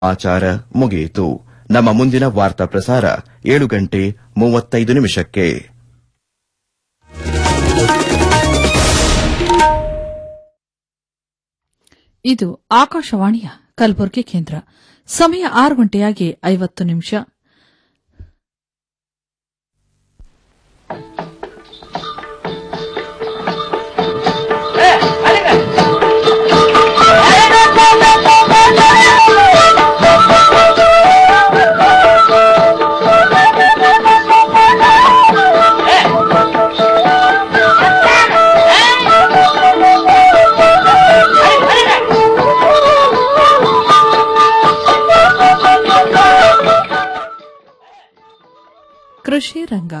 ಆಚಾರ ಮುಗಿಯಿತು ನಮ್ಮ ಮುಂದಿನ ವಾರ್ತಾ ಪ್ರಸಾರ ಏಳು ಗಂಟೆ ಮೂವತ್ತೈದು ನಿಮಿಷಕ್ಕೆ ಇದು ಆಕಾಶವಾಣಿಯ ಕಲಬುರಗಿ ಕೇಂದ್ರ ಸಮಯ ಆರು ಗಂಟೆಯಾಗಿ ಐವತ್ತು ನಿಮಿಷ ಕೃಷಿ ರಂಗ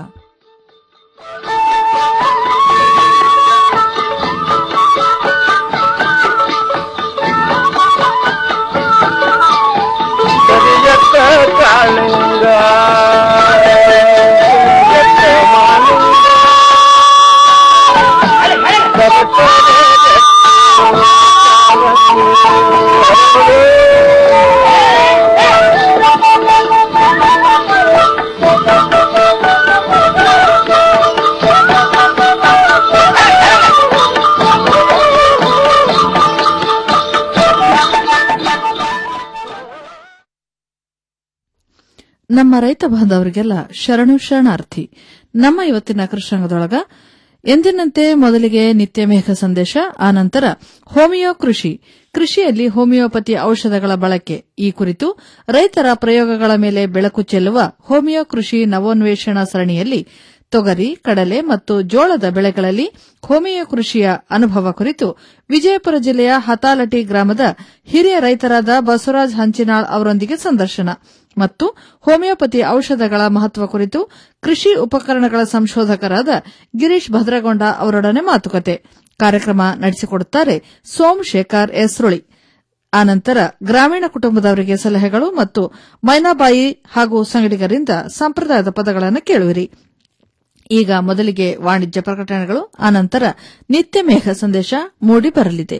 ಕರಿಯತ್ತ ಕಾಳಿಂಗ ಕರಿಯತ್ತ ಮಾಲಿಂಗ ಕರ್ತನೆ ನಮ್ಮ ರೈತ ಬಾಂಧವರಿಗೆಲ್ಲ ಶರಣು ಶರಣಾರ್ಥಿ ನಮ್ಮ ಇವತ್ತಿನ ಕೃಷ್ಣಾಂಗದೊಳಗ ಎಂದಿನಂತೆ ಮೊದಲಿಗೆ ನಿತ್ಯ ಮೇಘ ಸಂದೇಶ ಆನಂತರ ಹೋಮಿಯೋ ಕೃಷಿ ಕೃಷಿಯಲ್ಲಿ ಹೋಮಿಯೋಪತಿ ಔಷಧಗಳ ಬಳಕೆ ಈ ಕುರಿತು ರೈತರ ಪ್ರಯೋಗಗಳ ಮೇಲೆ ಬೆಳಕು ಚೆಲ್ಲುವ ಹೋಮಿಯೋ ಕೃಷಿ ನವೋನ್ವೇಷಣಾ ಸರಣಿಯಲ್ಲಿ ತೊಗರಿ ಕಡಲೆ ಮತ್ತು ಜೋಳದ ಬೆಳೆಗಳಲ್ಲಿ ಹೋಮಿಯೋ ಕೃಷಿಯ ಅನುಭವ ಕುರಿತು ವಿಜಯಪುರ ಜಿಲ್ಲೆಯ ಹತಾಲಟಿ ಗ್ರಾಮದ ಹಿರಿಯ ರೈತರಾದ ಬಸವರಾಜ್ ಹಂಚಿನಾಳ್ ಅವರೊಂದಿಗೆ ಸಂದರ್ಶನ ಮತ್ತು ಹೋಮಿಯೋಪತಿ ಔಷಧಗಳ ಮಹತ್ವ ಕುರಿತು ಕೃಷಿ ಉಪಕರಣಗಳ ಸಂಶೋಧಕರಾದ ಗಿರೀಶ್ ಭದ್ರಗೊಂಡ ಅವರೊಡನೆ ಮಾತುಕತೆ ಕಾರ್ಯಕ್ರಮ ನಡೆಸಿಕೊಡುತ್ತಾರೆ ಸೋಮಶೇಖರ್ ಎಸ್ರುಳಿ ಆನಂತರ ಗ್ರಾಮೀಣ ಕುಟುಂಬದವರಿಗೆ ಸಲಹೆಗಳು ಮತ್ತು ಮೈನಾಬಾಯಿ ಹಾಗೂ ಸಂಗಡಿಗರಿಂದ ಸಂಪ್ರದಾಯದ ಪದಗಳನ್ನು ಕೇಳುವಿರಿ ಈಗ ಮೊದಲಿಗೆ ವಾಣಿಜ್ಯ ಪ್ರಕಟಣೆಗಳು ಆನಂತರ ನಿತ್ಯ ಮೇಘ ಸಂದೇಶ ಮೂಡಿ ಬರಲಿದೆ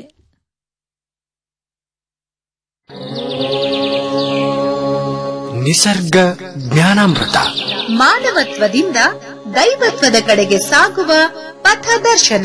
ನಿಸರ್ಗ ಜ್ಞಾನಾಮೃತ ಮಾನವತ್ವದಿಂದ ದೈವತ್ವದ ಕಡೆಗೆ ಸಾಗುವ ಪಥದರ್ಶನ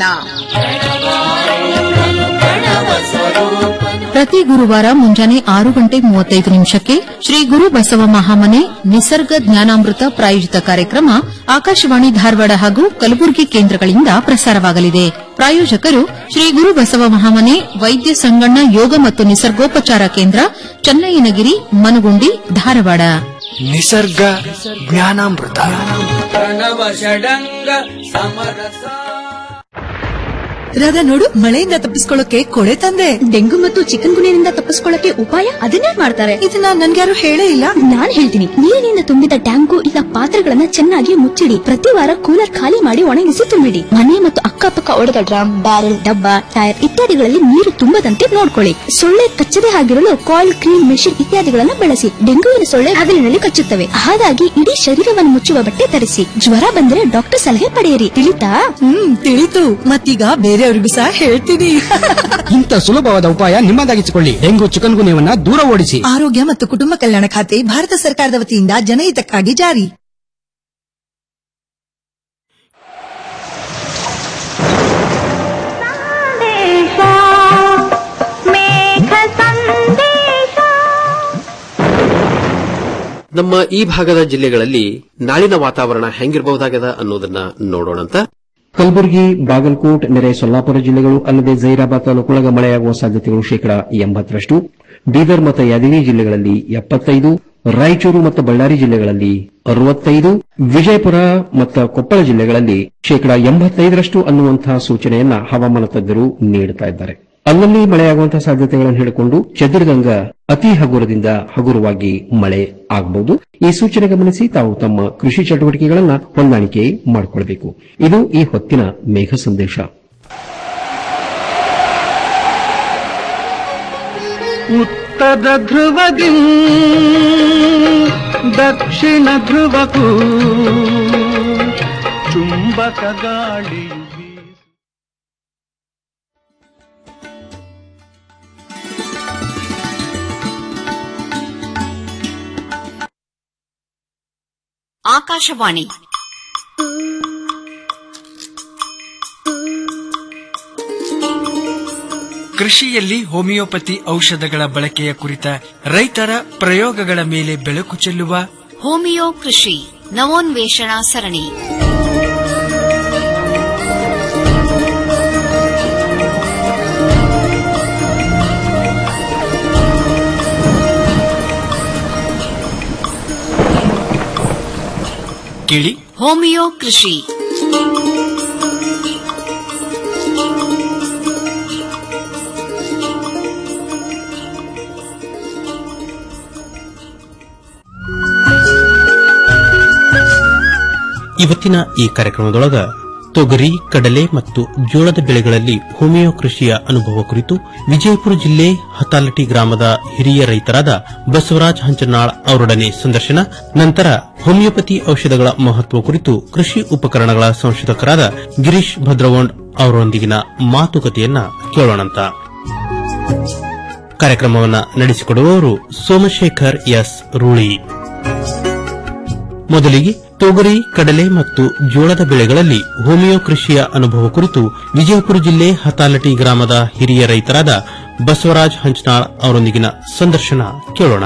ಪ್ರತಿ ಗುರುವಾರ ಮುಂಜಾನೆ ಆರು ಗಂಟೆ ಮೂವತ್ತೈದು ನಿಮಿಷಕ್ಕೆ ಶ್ರೀ ಗುರು ಬಸವ ಮಹಾಮನೆ ನಿಸರ್ಗ ಜ್ಞಾನಾಮೃತ ಪ್ರಾಯೋಜಿತ ಕಾರ್ಯಕ್ರಮ ಆಕಾಶವಾಣಿ ಧಾರವಾಡ ಹಾಗೂ ಕಲಬುರಗಿ ಕೇಂದ್ರಗಳಿಂದ ಪ್ರಸಾರವಾಗಲಿದೆ ಪ್ರಾಯೋಜಕರು ಶ್ರೀ ಗುರು ಬಸವ ಮಹಾಮನೆ ವೈದ್ಯ ಸಂಗಣ್ಣ ಯೋಗ ಮತ್ತು ನಿಸರ್ಗೋಪಚಾರ ಕೇಂದ್ರ ಚನ್ನಯ್ಯನಗಿರಿ ಮನಗುಂಡಿ ಧಾರವಾಡ ನಿಸರ್ಗ ಜ್ಞಾನಾಮೃತ ರಾಧಾ ನೋಡು ಮಳೆಯಿಂದ ತಪ್ಪಿಸ್ಕೊಳ್ಳೋಕೆ ಕೊಡೆ ತಂದೆ ಡೆಂಗು ಮತ್ತು ಚಿಕನ್ ಗುನಿಯಿಂದ ತಪ್ಪಿಸ್ಕೊಳ್ಳಕ್ಕೆ ಉಪಾಯ ಅದನ್ನೇ ಮಾಡ್ತಾರೆ ಇದನ್ನ ನನ್ಗ್ಯಾರು ಹೇಳೇ ಇಲ್ಲ ನಾನ್ ಹೇಳ್ತೀನಿ ನೀರಿನಿಂದ ತುಂಬಿದ ಟ್ಯಾಂಕು ಇಲ್ಲ ಪಾತ್ರೆಗಳನ್ನ ಚೆನ್ನಾಗಿ ಮುಚ್ಚಿಡಿ ಪ್ರತಿ ವಾರ ಕೂಲರ್ ಖಾಲಿ ಮಾಡಿ ಒಣಗಿಸಿ ತುಂಬಿಡಿ ಮನೆ ಮತ್ತು ಅಕ್ಕಪಕ್ಕ ಒಡೆದ ಡ್ರಮ್ ಬ್ಯಾರೆಲ್ ಡಬ್ಬ ಟೈರ್ ಇತ್ಯಾದಿಗಳಲ್ಲಿ ನೀರು ತುಂಬದಂತೆ ನೋಡ್ಕೊಳ್ಳಿ ಸೊಳ್ಳೆ ಕಚ್ಚದೆ ಆಗಿರಲು ಕಾಯಿಲ್ ಕ್ರೀಮ್ ಮೆಷಿನ್ ಇತ್ಯಾದಿಗಳನ್ನ ಬಳಸಿ ಡೆಂಗುವಿನ ಸೊಳ್ಳೆ ಹಗಲಿನಲ್ಲಿ ಕಚ್ಚುತ್ತವೆ ಹಾಗಾಗಿ ಇಡೀ ಶರೀರವನ್ನು ಮುಚ್ಚುವ ಬಟ್ಟೆ ಧರಿಸಿ ಜ್ವರ ಬಂದ್ರೆ ಡಾಕ್ಟರ್ ಸಲಹೆ ಪಡೆಯಿರಿ ತಿಳಿತಾ ಹ್ಮ್ ತಿಳಿತು ಮತ್ತೀಗ ಬೇರೆಯವ್ರಿಗೂ ಸಹ ಹೇಳ್ತೀನಿ ಇಂಥ ಸುಲಭವಾದ ಉಪಾಯ ನಿಮ್ಮದಾಗಿಸಿಕೊಳ್ಳಿ ಡೆಂಗು ಚಿಕನ್ ಗುನ್ಯವನ್ನ ದೂರ ಓಡಿಸಿ ಆರೋಗ್ಯ ಮತ್ತು ಕುಟುಂಬ ಕಲ್ಯಾಣ ಖಾತೆ ಭಾರತ ಸರ್ಕಾರದ ವತಿಯಿಂದ ಜನಹಿತಕ್ಕಾಗಿ ಜಾರಿ ನಮ್ಮ ಈ ಭಾಗದ ಜಿಲ್ಲೆಗಳಲ್ಲಿ ನಾಳಿನ ವಾತಾವರಣ ಹೆಂಗಿರಬಹುದಾಗದ ಅನ್ನೋದನ್ನ ನೋಡೋಣಂತ ಕಲಬುರಗಿ ಬಾಗಲಕೋಟ್ ನೆರೆ ಸೊಲ್ಲಾಪುರ ಜಿಲ್ಲೆಗಳು ಅಲ್ಲದೆ ಜೈರಾಬಾದ್ ತಾಲೂಕೊಳಗ ಮಳೆಯಾಗುವ ಸಾಧ್ಯತೆಗಳು ಶೇಕಡಾ ಎಂಬತ್ತರಷ್ಟು ಬೀದರ್ ಮತ್ತು ಯಾದಗಿರಿ ಜಿಲ್ಲೆಗಳಲ್ಲಿ ಎಪ್ಪತ್ತೈದು ರಾಯಚೂರು ಮತ್ತು ಬಳ್ಳಾರಿ ಜಿಲ್ಲೆಗಳಲ್ಲಿ ಅರವತ್ತೈದು ವಿಜಯಪುರ ಮತ್ತು ಕೊಪ್ಪಳ ಜಿಲ್ಲೆಗಳಲ್ಲಿ ಶೇಕಡಾ ಎಂಬತ್ತೈದರಷ್ಟು ಅನ್ನುವಂತಹ ಸೂಚನೆಯನ್ನ ಹವಾಮಾನ ತಜ್ಞರು ನೀಡುತ್ತಾ ಇದ್ದಾರೆ ಅಲ್ಲಲ್ಲಿ ಮಳೆಯಾಗುವಂತಹ ಸಾಧ್ಯತೆಗಳನ್ನು ಹಿಡಿಕೊಂಡು ಚದುರಿದಂಗ ಅತಿ ಹಗುರದಿಂದ ಹಗುರವಾಗಿ ಮಳೆ ಆಗಬಹುದು ಈ ಸೂಚನೆ ಗಮನಿಸಿ ತಾವು ತಮ್ಮ ಕೃಷಿ ಚಟುವಟಿಕೆಗಳನ್ನ ಹೊಂದಾಣಿಕೆ ಮಾಡಿಕೊಳ್ಳಬೇಕು ಇದು ಈ ಹೊತ್ತಿನ ಮೇಘ ಸಂದೇಶ ಉತ್ತರ ಧ್ರುವದಿ ದಕ್ಷಿಣ ಧ್ರುವಕ್ಕೂ ಚುಂಬಕ ಗಾಳಿಯು ಬೀಸು ಆಕಾಶವಾಣಿ ಕೃಷಿಯಲ್ಲಿ ಹೋಮಿಯೋಪತಿ ಔಷಧಗಳ ಬಳಕೆಯ ಕುರಿತ ರೈತರ ಪ್ರಯೋಗಗಳ ಮೇಲೆ ಬೆಳಕು ಚೆಲ್ಲುವ ಹೋಮಿಯೋ ಕೃಷಿ ನವೋನ್ವೇಷಣಾ ಸರಣಿ ಕೇಳಿ ಹೋಮಿಯೋ ಕೃಷಿ ಇವತ್ತಿನ ಈ ಕಾರ್ಯಕ್ರಮದೊಳಗ ತೊಗರಿ ಕಡಲೆ ಮತ್ತು ಜೋಳದ ಬೆಳೆಗಳಲ್ಲಿ ಹೋಮಿಯೋ ಕೃಷಿಯ ಅನುಭವ ಕುರಿತು ವಿಜಯಪುರ ಜಿಲ್ಲೆ ಹತಾಲಟಿ ಗ್ರಾಮದ ಹಿರಿಯ ರೈತರಾದ ಬಸವರಾಜ್ ಹಂಚನಾಳ್ ಅವರೊಡನೆ ಸಂದರ್ಶನ ನಂತರ ಹೋಮಿಯೋಪತಿ ಔಷಧಗಳ ಮಹತ್ವ ಕುರಿತು ಕೃಷಿ ಉಪಕರಣಗಳ ಸಂಶೋಧಕರಾದ ಗಿರೀಶ್ ಭದ್ರವಂಡ್ ಅವರೊಂದಿಗಿನ ಮಾತುಕತೆಯನ್ನ ಕೇಳೋಣಂತ ಕಾರ್ಯಕ್ರಮವನ್ನು ನಡೆಸಿಕೊಡುವವರು ಸೋಮಶೇಖರ್ ಎಸ್ ರೂಳಿ ಮೊದಲಿಗೆ ತೊಗರಿ ಕಡಲೆ ಮತ್ತು ಜೋಳದ ಬೆಳೆಗಳಲ್ಲಿ ಹೋಮಿಯೋ ಕೃಷಿಯ ಅನುಭವ ಕುರಿತು ವಿಜಯಪುರ ಜಿಲ್ಲೆ ಹತಾಲಟಿ ಗ್ರಾಮದ ಹಿರಿಯ ರೈತರಾದ ಬಸವರಾಜ್ ಹಂಚನಾಳ್ ಅವರೊಂದಿಗಿನ ಸಂದರ್ಶನ ಕೇಳೋಣ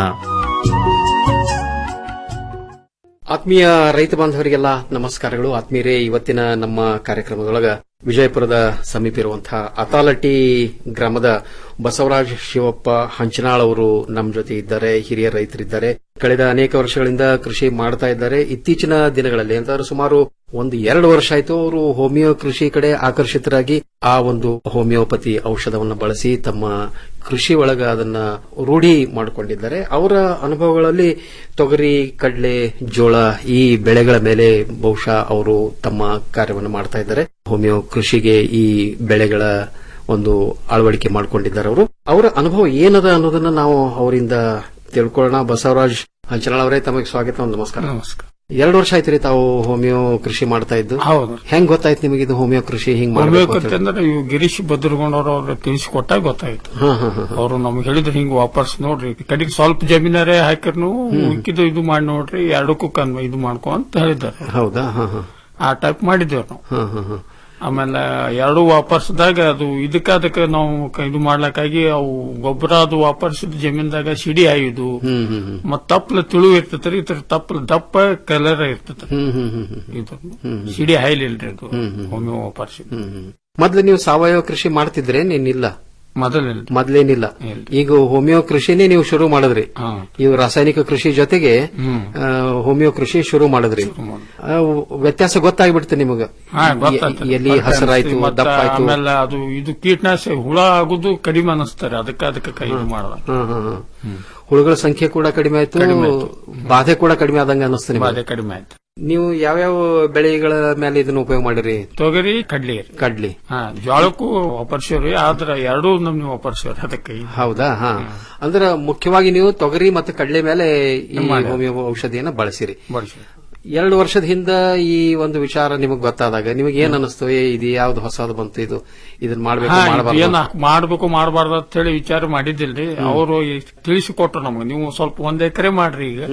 ಆತ್ಮೀಯ ರೈತ ಬಾಂಧವರಿಗೆಲ್ಲ ನಮಸ್ಕಾರಗಳು ಆತ್ಮೀಯರೇ ಇವತ್ತಿನ ನಮ್ಮ ಕಾರ್ಯಕ್ರಮದೊಳಗ ವಿಜಯಪುರದ ಸಮೀಪ ಇರುವಂತಹ ಅತಾಲಟಿ ಗ್ರಾಮದ ಬಸವರಾಜ್ ಶಿವಪ್ಪ ಹಂಚನಾಳ್ ಅವರು ನಮ್ಮ ಜೊತೆ ಇದ್ದಾರೆ ಹಿರಿಯ ರೈತರಿದ್ದಾರೆ ಕಳೆದ ಅನೇಕ ವರ್ಷಗಳಿಂದ ಕೃಷಿ ಮಾಡ್ತಾ ಇದ್ದಾರೆ ಇತ್ತೀಚಿನ ದಿನಗಳಲ್ಲಿ ಅಂತಂದ್ರೆ ಸುಮಾರು ಒಂದು ಎರಡು ವರ್ಷ ಆಯ್ತು ಅವರು ಹೋಮಿಯೋ ಕೃಷಿ ಕಡೆ ಆಕರ್ಷಿತರಾಗಿ ಆ ಒಂದು ಹೋಮಿಯೋಪತಿ ಔಷಧವನ್ನು ಬಳಸಿ ತಮ್ಮ ಕೃಷಿ ಒಳಗ ಅದನ್ನ ರೂಢಿ ಮಾಡಿಕೊಂಡಿದ್ದಾರೆ ಅವರ ಅನುಭವಗಳಲ್ಲಿ ತೊಗರಿ ಕಡಲೆ ಜೋಳ ಈ ಬೆಳೆಗಳ ಮೇಲೆ ಬಹುಶಃ ಅವರು ತಮ್ಮ ಕಾರ್ಯವನ್ನು ಮಾಡ್ತಾ ಇದ್ದಾರೆ ಹೋಮಿಯೋ ಕೃಷಿಗೆ ಈ ಬೆಳೆಗಳ ಒಂದು ಅಳವಡಿಕೆ ಮಾಡಿಕೊಂಡಿದ್ದಾರೆ ಅವರು ಅವರ ಅನುಭವ ಏನದ ಅನ್ನೋದನ್ನ ನಾವು ಅವರಿಂದ ತಿಳ್ಕೊಳ್ಳೋಣ ಬಸವರಾಜ್ ಹಂಚನಾಳ್ ಅವರೇ ತಮಗೆ ಸ್ವಾಗತ ನಮಸ್ಕಾರ ನಮಸ್ಕಾರ ಎರಡು ವರ್ಷ ಆಯ್ತು ರೀ ತಾವು ಹೋಮಿಯೋ ಕೃಷಿ ಮಾಡ್ತಾ ಇದ್ದು ಹೌದು ಹೆಂಗ್ ಗೊತ್ತಾಯ್ತು ನಿಮಗೆ ಇದು ಹೋಮಿಯೋ ಕೃಷಿ ಹಿಂಗ್ ಮಾಡ್ಬೇಕು ಅಂತ ಹೋಮಿಯೋಪತಿ ಹೇಳಿ? ಅಂದ್ರೆ ಇವು ಗಿರೀಶ್ ಭದ್ರಗೊಂಡವ್ರು ಅವ್ರು ತಿಳಿಸಿಕೊಟ್ಟಾಗ ಗೊತ್ತಾಯ್ತು ಹಾ, ಹಾ, ಹಾ. ಅವರು ನಮ್ಗೆ ಹೇಳಿದ್ರು ಹಿಂಗ್ ವಾಪಸ್ ನೋಡ್ರಿ ಕಡೆಗೆ ಸ್ವಲ್ಪ ಜಮೀನಾರೇ ಹಾಕಿರ್ನು ಉಕ್ಕಿದು ಇದು ಮಾಡಿ ನೋಡ್ರಿ ಎರಡಕ್ಕೂ ಕನ್ ಇದು ಮಾಡ್ಕೊ ಅಂತ ಹೇಳಿದ್ದಾರೆ ಹೌದಾ ಹಾ ಹಾ ಆ ಟೈಪ್ ಮಾಡಿದ್ದೇವೆ ನಾವು ಹಾ ಹಾ ಹಾ ಆಮೇಲೆ ಎರಡು ವಾಪರ್ಸ್ದಾಗ ಅದು ಇದಕ್ಕ ಅದಕ್ಕೆ ನಾವು ಕ- ಇದು ಮಾಡ್ಲಕ್ಕಾಗಿ ಅವು ಗೊಬ್ಬರ ಅದು ವಾಪರ್ಸಿದ ಜಮೀನ್ದಾಗ ಸಿಡಿ ಆಯುದು ಹ್ಮ್ ಹ್ಮ್ ಹ್ಮ್ ಮತ್ ತಪ್ಪಲ ತಿಳು ಇರ್ತೈತ್ರಿ ಇದ್ರ ತಪ್ಪಲ ದಪ್ಪ ಕಲರ್ ಇರ್ತೈತ್ರಿ ಹ್ಮ್ ಹ್ಮ್ ಹ್ಮ್ ಹ್ಮ್ ಇದು ಸಿಡಿ ಹಾಯ್ಲಿಲ್ರಿ ಅದು ಹೋಮಿಯೋ ವಾಪರ್ಸಿದ ಹ್ಮ್ ಹ್ಮ್. ಮೊದ್ಲು ನೀವು ಸಾವಯವ ಕೃಷಿ ಮಾಡ್ತಿದ್ರೆ ನೀನಿಲ್ಲ ಮೊದಲಿಲ್ಲ ಮೊದ್ಲೇನಿಲ್ಲ ಈಗ ಹೋಮಿಯೋ ಕೃಷಿನೇ ನೀವು ಶುರು ಮಾಡಿದ್ರಿ ಇವು ರಾಸಾಯನಿಕ ಕೃಷಿ ಜೊತೆಗೆ ಆ, ಹೋಮಿಯೋ ಕೃಷಿ ಶುರು ಮಾಡಿದ್ರಿ ಆ, ವ್ಯತ್ಯಾಸ ಗೊತ್ತಾಗ್ಬಿಡ್ತು ನಿಮಗ ಹಾ, ಗೊತ್ತಾಯ್ತು. ಎಲ್ಲಿ ಹಸರಾಯ್ತು ಮತ್ತೆ ದಪ್ಪ ಆಯ್ತು ಆಮೇಲೆ ಅದು ಇದು ಕೀಟನಾಶಕ ಹುಳ ಆಗುದು ಕಡಿಮೆ ಅನಿಸ್ತಾರೆ ಅದಕ್ಕೆ ಅದಕ್ಕೆ ಕೈ ಇದು ಮಾಡಲ್ಲ ಹ್ಮ್, ಹ್ಮ್, ಹ್ಮ್. ಹುಳುಗಳ ಸಂಖ್ಯೆ ಕೂಡ ಕಡಿಮೆ ಆಯ್ತು ಕಡಿಮೆ ಆಯ್ತು. ಬಾಧೆ ಕೂಡ ಕಡಿಮೆ ಆದಂಗ ಅನಿಸ್ತು ನಿಮಗೆ ಬಾಧೆ ಕಡಿಮೆ ಆಯ್ತು ನೀವು ಯಾವ್ಯಾವ ಬೆಳೆಗಳ ಮೇಲೆ ಇದನ್ನ ಉಪಯೋಗ ಮಾಡಿರಿ ತೊಗರಿ ಕಡ್ಲಿ ಕಡ್ಲಿ ಹಾ ಜೋಳಕ್ಕೂ ವಾಪರ್ಸೇವ್ರಿ ಆದ್ರ ಎರಡೂ ನಮ್ಗೆ ವಾಪರ್ಸೇವ್ರಿ ಅದಕ್ಕೆ ಇದು. ಹೌದಾ ಹಾ ಅಂದ್ರ ಮುಖ್ಯವಾಗಿ ನೀವು ತೊಗರಿ ಮತ್ತು ಕಡಲೆ ಮೇಲೆ ಈ ಮಾಡಿ. ಹೋಮಿಯೋ ಔಷಧಿಯನ್ನ ಬಳಸಿರಿ ಬಳಸಿ ಎರಡು ವರ್ಷದ ಹಿಂದ ಈ ಒಂದು ವಿಚಾರ ನಿಮಗೆ ಗೊತ್ತಾದಾಗ ನಿಮಗೆ ಏನ್ ಅನಿಸ್ತು ಏ ಇದು ಯಾವ್ದು ಹೊಸದು ಬಂತು ಇದು ಇದನ್ನ ಮಾಡ್ಬೇಕು ಹಾ, ಇದು ಮಾಡಬಾರ್ದು ಏನ್ ಮಾಡ್ಬೇಕು ಮಾಡಬಾರ್ದು ಅಂತ ಹೇಳಿ ವಿಚಾರ ಮಾಡಿದ್ದಿಲ್ರಿ ಅವರು ತಿಳಿಸಿಕೊಟ್ರು ನಮ್ಗೆ ನೀವು ಸ್ವಲ್ಪ ಒಂದ್ ಎಕರೆ ಮಾಡ್ರಿ ಈಗ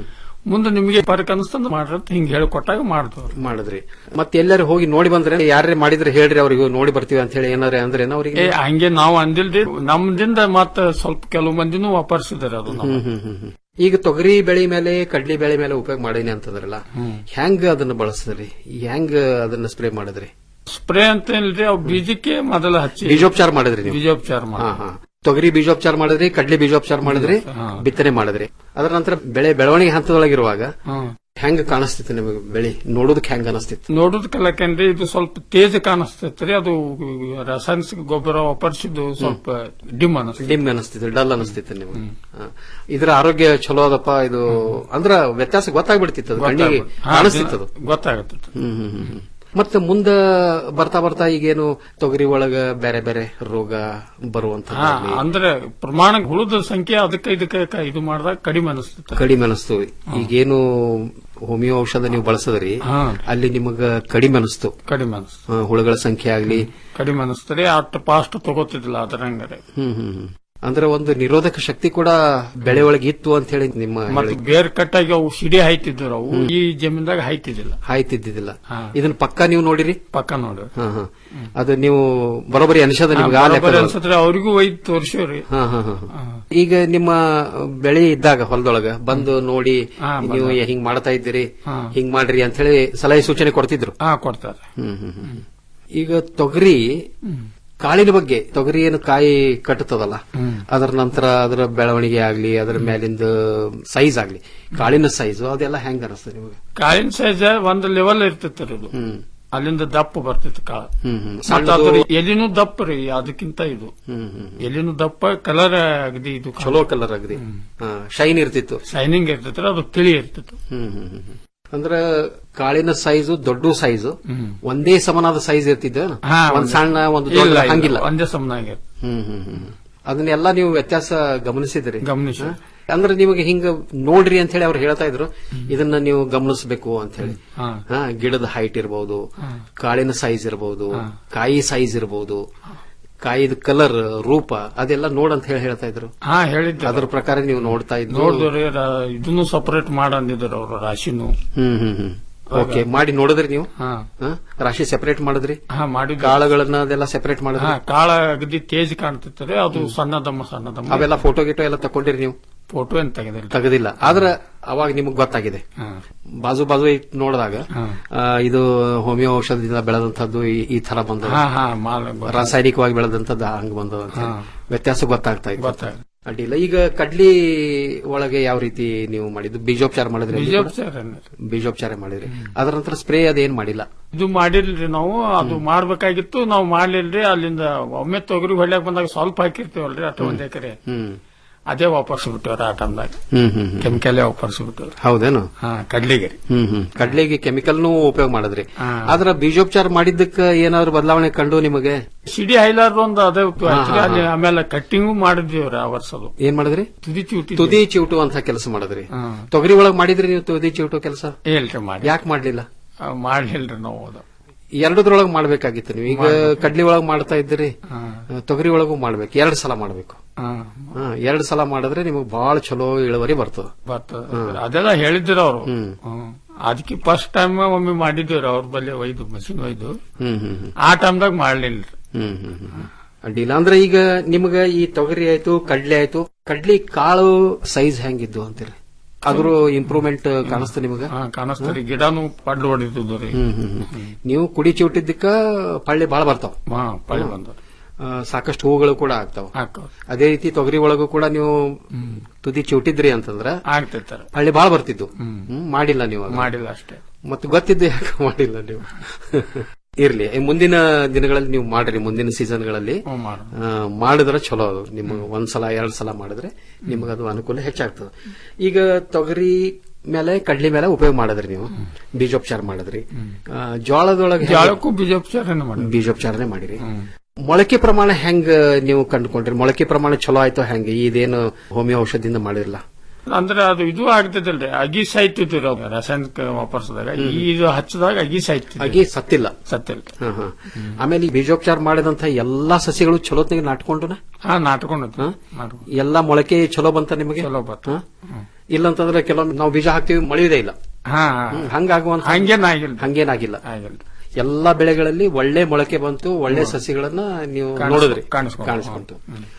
ಮುಂದೆ ನಿಮಗೆ ಪರಕ್ ಅನಿಸ್ತಂದ್ ಮಾಡ್ರಿ ಅಂತ ಹಿಂಗ್ ಹೇಳಿಕೊಟ್ಟಾಗ ಮಾಡಿದವ್ರು ಮಾಡಿದ್ರಿ ಮತ್ತೆ ಎಲ್ಲರೂ ಹೋಗಿ ನೋಡಿ ಬಂದ್ರೆ ಯಾರೇ ಮಾಡಿದ್ರೆ ಹೇಳ್ರಿ ಅವ್ರಿಗೆ ನೋಡಿ ಬರ್ತೀವಿ ಅಂತ ಹೇಳಿ ಏನಾರ ಅಂದ್ರೆ ಏ ಅವ್ರಿಗೆ ಹಂಗೆ ನಾವು ಅಂದಿಲ್ರಿ ನಮ್ದಿಂದ ಮತ್ತ ಸ್ವಲ್ಪ ಕೆಲವು ಮಂದಿನೂ ವಾಪರ್ಸಿದಾರೆ ಅದು ನಾವು ಹ್ಮ್, ಹ್ಮ್, ಹ್ಮ್, ಹ್ಮ್. ಈಗ ತೊಗರಿ ಬೆಳೆ ಮೇಲೆ ಕಡ್ಲಿ ಬೆಳೆ ಮೇಲೆ ಉಪಯೋಗ ಮಾಡೀನಿ ಅಂತಂದ್ರಲ್ಲ ಹೆಂಗ್ ಅದನ್ನ ಬಳಸಿದ್ರಿ ಹೆಂಗ್ ಅದನ್ನ ಸ್ಪ್ರೇ ಮಾಡಿದ್ರಿ ಸ್ಪ್ರೇ ಅಂತ ಇಲ್ರಿ ಅವ್ ಬೀಜಕ್ಕೆ ಮೊದಲ ಹಚ್ಚಿ ಬೀಜೋಪಚಾರ ಮಾಡಿದ್ರಿ ನೀವು ಬೀಜೋಪಚಾರ ಹಾ, ಮಾಡಿ ಹಾ. ತೊಗರಿ ಬೀಜೋಪಚಾರ ಮಾಡಿದ್ರಿ ಕಡ್ಲಿ ಬೀಜೋಪಚಾರ ಮಾಡಿದ್ರಿ ಬಿತ್ತನೆ ಮಾಡಿದ್ರಿ ಅದರ ನಂತರ ಬೆಳೆ ಬೆಳವಣಿಗೆ ಹಂತದೊಳಗಿರುವಾಗ ಹ್ಮ್. ಹೆಂಗ್ ಕಾಣಿಸ್ತಿತ್ತು ನಿಮಗೆ ಬೆಳೆ ನೋಡೋದಕ್ಕೆ ಹೆಂಗ್ ಅನಿಸ್ತಿತ್ತು ನೋಡುದ್ ಕಲಕಂದ್ರೆ ಇದು ಸ್ವಲ್ಪ ತೇಜ ಕಾಣಿಸ್ತೈತ್ರಿ ಅದು ರಾಸಾಯನಿಕ ಗೊಬ್ಬರ ವಾಪರ್ಸಿದ್ದು ಸ್ವಲ್ಪ ಡಿಮ್ ಅನಿಸ್ತೈತಿ ಡಿಮ್ ಅನಿಸ್ತಿತ್ತು ಡಲ್ ಅನಿಸ್ತಿತ್ತು ನಿಮಗೆ ಹಾ. ಇದ್ರ ಆರೋಗ್ಯ ಚಲೋ ಅದಪ್ಪ ಇದು ಅಂದ್ರ ವ್ಯತ್ಯಾಸ ಗೊತ್ತಾಗ್ಬಿಡ್ತಿತ್ತು ಅದು ಕಣ್ಣಿಗೆ ಕಾಣಿಸ್ತಿತ್ತು ಅದು ಗೊತ್ತಾಗತ್ತೆ ಹ್ಮ್, ಹ್ಮ್, ಹ್ಮ್, ಹ್ಮ್. ಮತ್ತೆ ಮುಂದ ಬರ್ತಾ ಬರ್ತಾ ಈಗೇನು ತೊಗರಿ ಒಳಗ ಬೇರೆ ಬೇರೆ ರೋಗ ಬರುವಂತ ಹಾ ಅಂದ್ರೆ ಪ್ರಮಾಣ ಹುಳದ ಸಂಖ್ಯೆ ಅದಕ್ಕೆ ಇದಕ್ಕೆ ಕ- ಇದು ಮಾಡಿದಾಗ ಕಡಿಮೆ ಅನಿಸ್ತೈತೆ ಕಡಿಮೆ ಅನಿಸ್ತು ಈಗೇನು ಹೋಮಿಯೋ ಔಷಧ ನೀವು ಬಳಸದ್ರಿ ಹಾ. ಅಲ್ಲಿ ನಿಮಗ ಕಡಿಮೆ ಅನಿಸ್ತು ಕಡಿಮೆ ಅನಿಸ್ತದೆ ಆ, ಹುಳುಗಳ ಸಂಖ್ಯೆ ಆಗ್ಲಿ ಕಡಿಮೆ ಅನಿಸ್ತದೆ ಅಷ್ಟು ಫಾಸ್ಟ್ ತಗೋತಿದ್ದಿಲ್ಲ ಅದರಂಗರೆ ಹ್ಮ್ ಹ್ಮ್ ಹ್ಮ್. ಅಂದ್ರೆ ಒಂದು ನಿರೋಧಕ ಶಕ್ತಿ ಕೂಡ ಬೆಳೆ ಒಳಗೆ ಇತ್ತು ಅಂತ ಹೇಳಿ ನಿಮ್ಮ ಮತ್ತೆ ಬೇರ್ ಕಟ್ಟಾಗಿ ಅವು ಸಿಡಿ ಹಾಯ್ತಿದ್ರು ಅವು ಈ ಜಮೀನ್ದಾಗ ಹಾಯ್ತಿದ್ದಿಲ್ಲ ಹಾಯ್ತಿದ್ದಿಲ್ಲ ಇದನ್ನ ಪಕ್ಕ ನೀವು ನೋಡಿರಿ ಪಕ್ಕ ನೋಡು ಹಾ ಹಾ ಅದು ನೀವು ಬರೋಬ್ಬರಿ ಅನಿಸದ ನಿಮ್ಗೆ ಆ ಬರೋಬ್ಬರಿ ಲೆಕ್ಕದೊಳಗೆ? ಅನ್ಸತ್ರೆ ಅವ್ರಿಗೂ ಒಯ್ದು ತೋರಿಸೇವ್ರಿ ಹಾ ಹಾ ಹಾ ಈಗ ನಿಮ್ಮ ಬೆಳೆ ಇದ್ದಾಗ ಹೊಲದೊಳಗ ಬಂದು ನೋಡಿ ಹಾ, ನೀವು ಬಂದಾಗ. ಹಿಂಗ್ ಮಾಡ್ತಾ ಇದ್ದೀರಿ ಹಾ. ಹಿಂಗ್ ಮಾಡ್ರಿ ಅಂತ ಹೇಳಿ ಸಲಹೆ ಸೂಚನೆ ಕೊಡ್ತಿದ್ರು ಹಾ ಕೊಡ್ತಾರೆ ಹ್ಮ್ ಹ್ಮ್ ಹ್ಮ್. ಈಗ ತೊಗರಿ ಕಾಳಿನ ಬಗ್ಗೆ ತೊಗರಿ ಏನು ಕಾಯಿ ಕಟ್ಟುತ್ತದಲ್ಲ ಅದರ ನಂತರ ಅದರ ಬೆಳವಣಿಗೆ ಆಗ್ಲಿ ಅದರ ಮೇಲಿಂದ ಸೈಜ್ ಆಗ್ಲಿ ಕಾಳಿನ ಸೈಜ್ ಅದೆಲ್ಲ ಹೆಂಗ ಅನಿಸ್ತದೆ ನಿಮಗೆ ಕಾಳಿನ ಸೈಜ್ ಒಂದು ಲೆವೆಲ್ ಇರ್ತಿತ್ತು ಇದು ಅಲ್ಲಿಂದ ದಪ್ಪ ಬರ್ತಿತ್ತು ಕಾಳ ಹ್ಮ್ ಹ್ಮ್ ಮತ್ತೆ ಸಣ್ಣದು- ಅದ್ರ ಎಲಿನೂ ದಪ್ಪ ರೀ ಅದಕ್ಕಿಂತ ಇದು ಹ್ಮ್ ಹ್ಮ್ ಎಲಿನೂ ದಪ್ಪ ಕಲರ್ ಅಗದಿ ಇದು ಚಲೋ ಕಲರ್ ಅಗದಿ ಶೈನ್ ಇರ್ತಿತ್ತು ಶೈನಿಂಗ್ ಇರ್ತಿತ್ತು ಅದು ತಿಳಿ ಇರ್ತಿತ್ತು ಹ್ಮ್ ಹ್ಮ್ ಹ್ಮ್ ಹ್ಮ್. ಅಂದ್ರ ಕಾಳಿನ ಸೈಜು ದೊಡ್ಡ ಸೈಜು ಒಂದೇ ಸಮನಾದ ಸೈಜ್ ಇರ್ತಿದ್ದ ಹಾ, ಒಂದ್ ಒಂದೇ. ಸಣ್ಣ ಒಂದು ಇಲ್ಲ, ದೊಡ್ಡ ಇಲ್ಲ, ಹಂಗಿಲ್ಲ ಒಂದೇ ಸಮನಾಗಿ ಹ್ಮ್ ಹ್ಮ್ ಹ್ಮ್ ಅದನ್ನೆಲ್ಲ ನೀವು ವ್ಯತ್ಯಾಸ ಗಮನಿಸಿದ್ರಿ ಗಮನಿಸಿ. ಹಾ? ಅಂದ್ರೆ ನಿಮಗೆ ಹಿಂಗ ನೋಡ್ರಿ ಅಂತ ಹೇಳಿ ಅವ್ರು ಹೇಳ್ತಾ ಇದ್ರು ಇದನ್ನ ನೀವು ಗಮನಿಸಬೇಕು ಅಂತ ಹೇಳಿ ಹಾ. ಹಾ, ಗಿಡದ ಹೈಟ್ ಇರಬಹುದು ಕಾಳಿನ ಸೈಜ್ ಇರಬಹುದು ಕಾಯಿ ಸೈಜ್ ಇರಬಹುದು ಕಾಯಿದ ಕಲರ್ ರೂಪ ಅದೆಲ್ಲ ನೋಡ್ ಅಂತ ಹೇಳಿ ಹೇಳ್ತಾ ಇದ್ರು ಹಾ ಹೇಳಿದ್ದೆ ಅದ್ರ ಪ್ರಕಾರ ನೀವು ನೋಡ್ತಾ ಇದ್ರು ನೋಡಿದ್ರಿ ಇದನ್ನು ಸಪರೇಟ್ ಮಾಡಂದಿದ್ರು ಅವ್ರು ರಾಶಿನು ಹ್ಮ್ ಹ್ಮ್ ಹ್ಮ್ ಓಕೆ ಮಾಡಿ ನೋಡಿದ್ರಿ ನೀವು ಹಾ ಹಾ? ರಾಶಿ ಸೆಪರೇಟ್ ಮಾಡಿದ್ರಿ ಹಾ ಮಾಡಿದ್ವಿ ಕಾಳುಗಳನ್ನ ಅದೆಲ್ಲ ಸೆಪರೇಟ್ ಮಾಡಿದ್ರಿ ಹಾ ಕಾಳ ಅಗದಿ ತೇಜ್ ಕಾಣ್ತಿರ್ತಾರೆ ಅದು ಸಣ್ಣದಮ್ಮ ಸಣ್ಣದಮ್ಮ ಅವೆಲ್ಲ ಫೋಟೋ ಗಿಟೋ ಎಲ್ಲ ತಕೊಂಡಿರಿ ನೀವು ಫೋಟೋ ಏನ್ ತೆಗೆದಿಲ್ಲ ತೆಗೆದಿಲ್ಲ ಆದ್ರೆ ಅವಾಗ ನಿಮಗ್ ಗೊತ್ತಾಗಿದೆ ಹಾ. ಬಾಜು ಬಾಜು ಇಟ್ ನೋಡಿದಾಗ ಆ, ಇದು ಹೋಮಿಯೋ ಔಷಧದಿಂದ ಬೆಳೆದಂತದ್ದು ಈ- ಈ ತರ ಬಂದ ಹಾ ಹಾ ಮಾಲ್ ರಾಸಾಯನಿಕವಾಗಿ ಬೆಳೆದಂತದ್ದು ಹಂಗ ಬಂದದ ಅಂತ ಹೇಳಿ. ಹಾ. ವ್ಯತ್ಯಾಸ ಗೊತ್ತಾಗ್ತಾ ಇತ್ತು ಗೊತ್ತಾಗ ಅಡ್ಡಿಲ್ಲ ಈಗ ಕಡ್ಲಿ ಒಳಗೆ ಯಾವ ರೀತಿ ನೀವು ಮಾಡಿದ್ದು ಬೀಜೋಪಚಾರ ಮಾಡಿದ್ರಿ ಅಲ್ಲಿ ಕೂಡ? ಬೀಜೋಪಚಾರ ಬೀಜೋಪಚಾರ ಮಾಡಿದ್ರಿ ಅದರ ನಂತರ ಸ್ಪ್ರೇ ಅದೇನ್ ಮಾಡಿಲ್ಲ ಇದು ಮಾಡಿಲ್ರಿ ನಾವು ಅದು ಮಾಡ್ಬೇಕಾಗಿತ್ತು ನಾವು ಮಾಡ್ಲಿಲ್ರಿ ಅಲ್ಲಿಂದ ಒಮ್ಮೆ ತೊಗರಿ ಹೊಳ್ಯಾಕ ಬಂದಾಗ ಸ್ವಲ್ಪ ಹಾಕಿರ್ತೀವಲ್ರಿ ಅಷ್ಟು ಒಂದ್ ಎಕರೆ ಹ್ಮ್ ಅದೇ ವಾಪಸ್ ಬಿಟ್ಟವ್ರ ಆ ಟೈಮ್ದಾಗ ಹ್ಮ್ ಹ್ಮ್ ಹ್ಮ್. ಕೆಮಿಕಲೇ ವಾಪಸ್ ಬಿಟ್ಟವ್ರ ಹೌದೇನು ಹಾ ಕಡ್ಲಿಗೆ ರೀ. ಹ್ಮ್ ಹ್ಮ್ ಕಡ್ಲೆಗೆ ಕೆಮಿಕಲ್ನು ಉಪಯೋಗ ಮಾಡಿದ್ರಿ ಹಾ. ಆದ್ರ ಬೀಜೋಪಚಾರ ಮಾಡಿದ್ದಕ್ಕ ಏನಾದ್ರು ಬದಲಾವಣೆ ಕಂಡು ನಿಮಗೆ ಸಿಡಿ ಹೈಲಾರ್ದು ಒಂದು ಅದೇ ಉಪಯೋಗ ಹಾ, ಆಯ್ತ್ರಿ. ಹಾ, ಅಲ್ಲಿ ಹಾ. ಆಮೇಲೆ ಕಟ್ಟಿಂಗು ಮಾಡಿದ್ವಿ ಆ ವರ್ಷದು ಏನ್ ಮಾಡಿದ್ರಿ ತುದಿ ಚೂಟಿ ತುದಿ ಚಿವುಟು ಅಂತ ಕೆಲಸ ಮಾಡಿದ್ರಿ ಹಾ. ತೊಗರಿ ಒಳಗ್ ಮಾಡಿದ್ರಿ ನೀವು ತುದಿ ಚಿವುಟು ಕೆಲಸ ಹೇಳ್ರಿ ಮಾಡಿ ಯಾಕೆ ಮಾಡ್ಲಿಲ್ಲ ಆ, ಮಾಡ್ಲಿಲ್ರಿ ನಾವು ಅದು ಎರಡದ್ರೊಳಗ್ ಮಾಡ್ಬೇಕಾಗಿತ್ತು ನೀವು ಈಗ ಕಡ್ಲಿ ಒಳಗ್ ಮಾಡ್ತಾ ಇದ್ದೀರಿ ಹಾ. ತೊಗರಿ ಒಳಗೂ ಮಾಡ್ಬೇಕು ಎರಡ್ ಸಲ ಮಾಡ್ಬೇಕು ಹಾ, ಹಾ, ಎರಡ್ ಸಲ ಮಾಡಿದ್ರೆ ನಿಮಗೆ ಬಹಳ ಚಲೋ ಇಳುವರಿ ಬರ್ತದ ಬರ್ತದ ಅದೆಲ್ಲ ಹೇಳಿದ್ರು ಅವರು ಅದಕ್ಕೆ ಫಸ್ಟ್ ಟೈಮ್ ಒಮ್ಮೆ ಮಾಡಿದ್ವಿ ಅವ್ರ ಬಲ್ಲಿ ಒಯ್ದು ಮಷಿನ್ ಒಯ್ದು ಹ್ಮ್ ಹ್ಮ್ ಹ್ಮ್ ಆ ಟೈಮ್ದಾಗ ಮಾಡ್ಲಿಲ್ಲ ಹ್ಮ್ ಹ್ಮ್ ಹ್ಮ್. ಅಡ್ಡಿಲ್ಲ ಅಂದ್ರೆ ಈಗ ನಿಮ್ಗ ಈ ತೊಗರಿ ಆಯ್ತು ಕಡ್ಲೆ ಆಯ್ತು ಕಡ್ಲಿ ಕಾಳು ಸೈಜ್ ಹೆಂಗಿದ್ದು ಅಂತೀರಿ ಅದ್ರ ಇಂಪ್ರೂವ್ಮೆಂಟ್ ಕಾಣಿಸ್ತ ನಿಮಗ ಹಾ ಕಾಣಿಸ್ತಾರೆ ಗಿಡನು ಪಡ್ಲು ಹೊಡಿತಿದ್ವು ರೀ ಹ್ಮ್ ಹ್ಮ್ ಹ್ಮ್. ನೀವು ಕುಡಿ ಚಿವುಟಿದ್ದಕ್ಕ ಪಳ್ಳಿ ಬಾಳ ಬರ್ತಾವ ಹಾ ಪಳ್ಳಿ ಬಂದವ್ರಿ ಆ, ಸಾಕಷ್ಟು ಹೂಗಳು ಕೂಡ ಆಗ್ತಾವ ಹಾಕೋ ಅದೇ ರೀತಿ ತೊಗರಿ ಒಳಗೂ ಕೂಡ ನೀವು ತುದಿ ಚಿವುಟಿದ್ರಿ ಅಂತಂದ್ರ ಆಗ್ತಿರ್ತಾರೆ ಹಳ್ಳಿ ಬಾಳ ಬರ್ತಿದ್ದು ಹ್ಮ್, ಮಾಡಿಲ್ಲ ನೀವು ಅದನ್ನ. ಮಾಡಿಲ್ಲ ಅಷ್ಟೇ ಮತ್ತೆ ಗೊತ್ತಿದ್ದು ಯಾಕೆ ಮಾಡಿಲ್ಲ ನೀವು ಇರ್ಲಿ ಈ ಮುಂದಿನ ದಿನಗಳಲ್ಲಿ ನೀವು ಮಾಡ್ರಿ ಮುಂದಿನ ಸೀಸನ್ಗಳಲ್ಲಿ ಹ್ಮ್, ಮಾಡು. ಮಾಡಿದ್ರೆ ಚಲೋ ಅದು ನಿಮಗೆ ಒಂದ್ಸಲ ಎರಡ್ ಸಲ ಮಾಡಿದ್ರೆ ನಿಮಗೆ ಅದು ಅನುಕೂಲ ಹೆಚ್ಚಾಗ್ತದೆ ಈಗ ತೊಗರಿ ಮೇಲೆ ಕಡ್ಲಿ ಮೇಲೆ ಉಪಯೋಗ ಮಾಡಿದ್ರಿ ನೀವು ಬೀಜೋಪಚಾರ ಮಾಡಿದ್ರಿ ಆ, ಜೋಳದೊಳಗೆ ಹೆಂಗೆ- ಜಾಳಕ್ಕೂ ಬೀಜೋಪಚಾರನೇ ಮಾಡಿ ಬೀಜೋಪಚಾರನೆ ಮಾಡಿರಿ ಮೊಳಕೆ ಪ್ರಮಾಣ ಹೆಂಗ್ ನೀವು ಕಂಡುಕೊಂಡ್ರಿ ಮೊಳಕೆ ಪ್ರಮಾಣ ಚಲೋ ಆಯ್ತೋ ಹೆಂಗೆ ಇದೇನು ಹೋಮಿಯೋ ಔಷಧಿಯಿಂದ ಮಾಡಿರಲ್ಲ ಅಂದ್ರೆ ಅದು ಇದು ಆಗ್ತದಲ್ರಿ ಅಗಿ ಸಾಯ್ತಿದ್ವಿ ರೀ ಅವ್ರು ರಾಸಾಯನಿಕ ವಾಪರ್ಸಿದಾಗ ಈ ಇದು ಹಚ್ಚದಾಗ ಅಗಿ ಸಾಯ್ತಿದ್ವಿ ಹಾಗೆ ಸತ್ತಿಲ್ಲ ಸತ್ತಿಲ್ಲ ಹಾ, ಹಾ. ಆಮೇಲೆ ಈ ಬೀಜೋಪಚಾರ ಮಾಡಿದಂತ ಎಲ್ಲಾ ಸಸಿಗಳು ಚಲೋತ್ನಾಗ ನಾಟ್ಕೊಂಡು ಹಾ ನಾಟ್ಕೊಂಡು ಎಲ್ಲಾ ಮೊಳಕೆ ಚಲೋ ಬಂತ ನಿಮಗೆ ಚಲೋ ಬತ್ತ ಹಾ? ಇಲ್ಲಂತಂದ್ರೆ ಕೆಲವೊಮ್ಮೆ ನಾವು ಬೀಜ ಹಾಕ್ತಿವಿ ಮಳೆಯುವುದೇ ಇಲ್ಲ ಹಾ ಹ್ಮ್, ಹಂಗಾಗುವಂತ ಹಂಗೇನಾಗಿಲ್ಲ ಹಂಗೇನಾಗಿಲ್ಲ ಆಗಿಲ್ಲ ಎಲ್ಲಾ ಬೆಳೆಗಳಲ್ಲಿ ಒಳ್ಳೆ ಮೊಳಕೆ ಬಂತು ಒಳ್ಳೆ ಸಸಿಗಳನ್ನ ನೀವು ಕಾಣಿಸ್ಕೊ- ನೋಡಿದ್ರಿ ಕಾಣಿಸ್ಕೊಂಡು. ಕಾಣಿಸ್ಕೊಂತು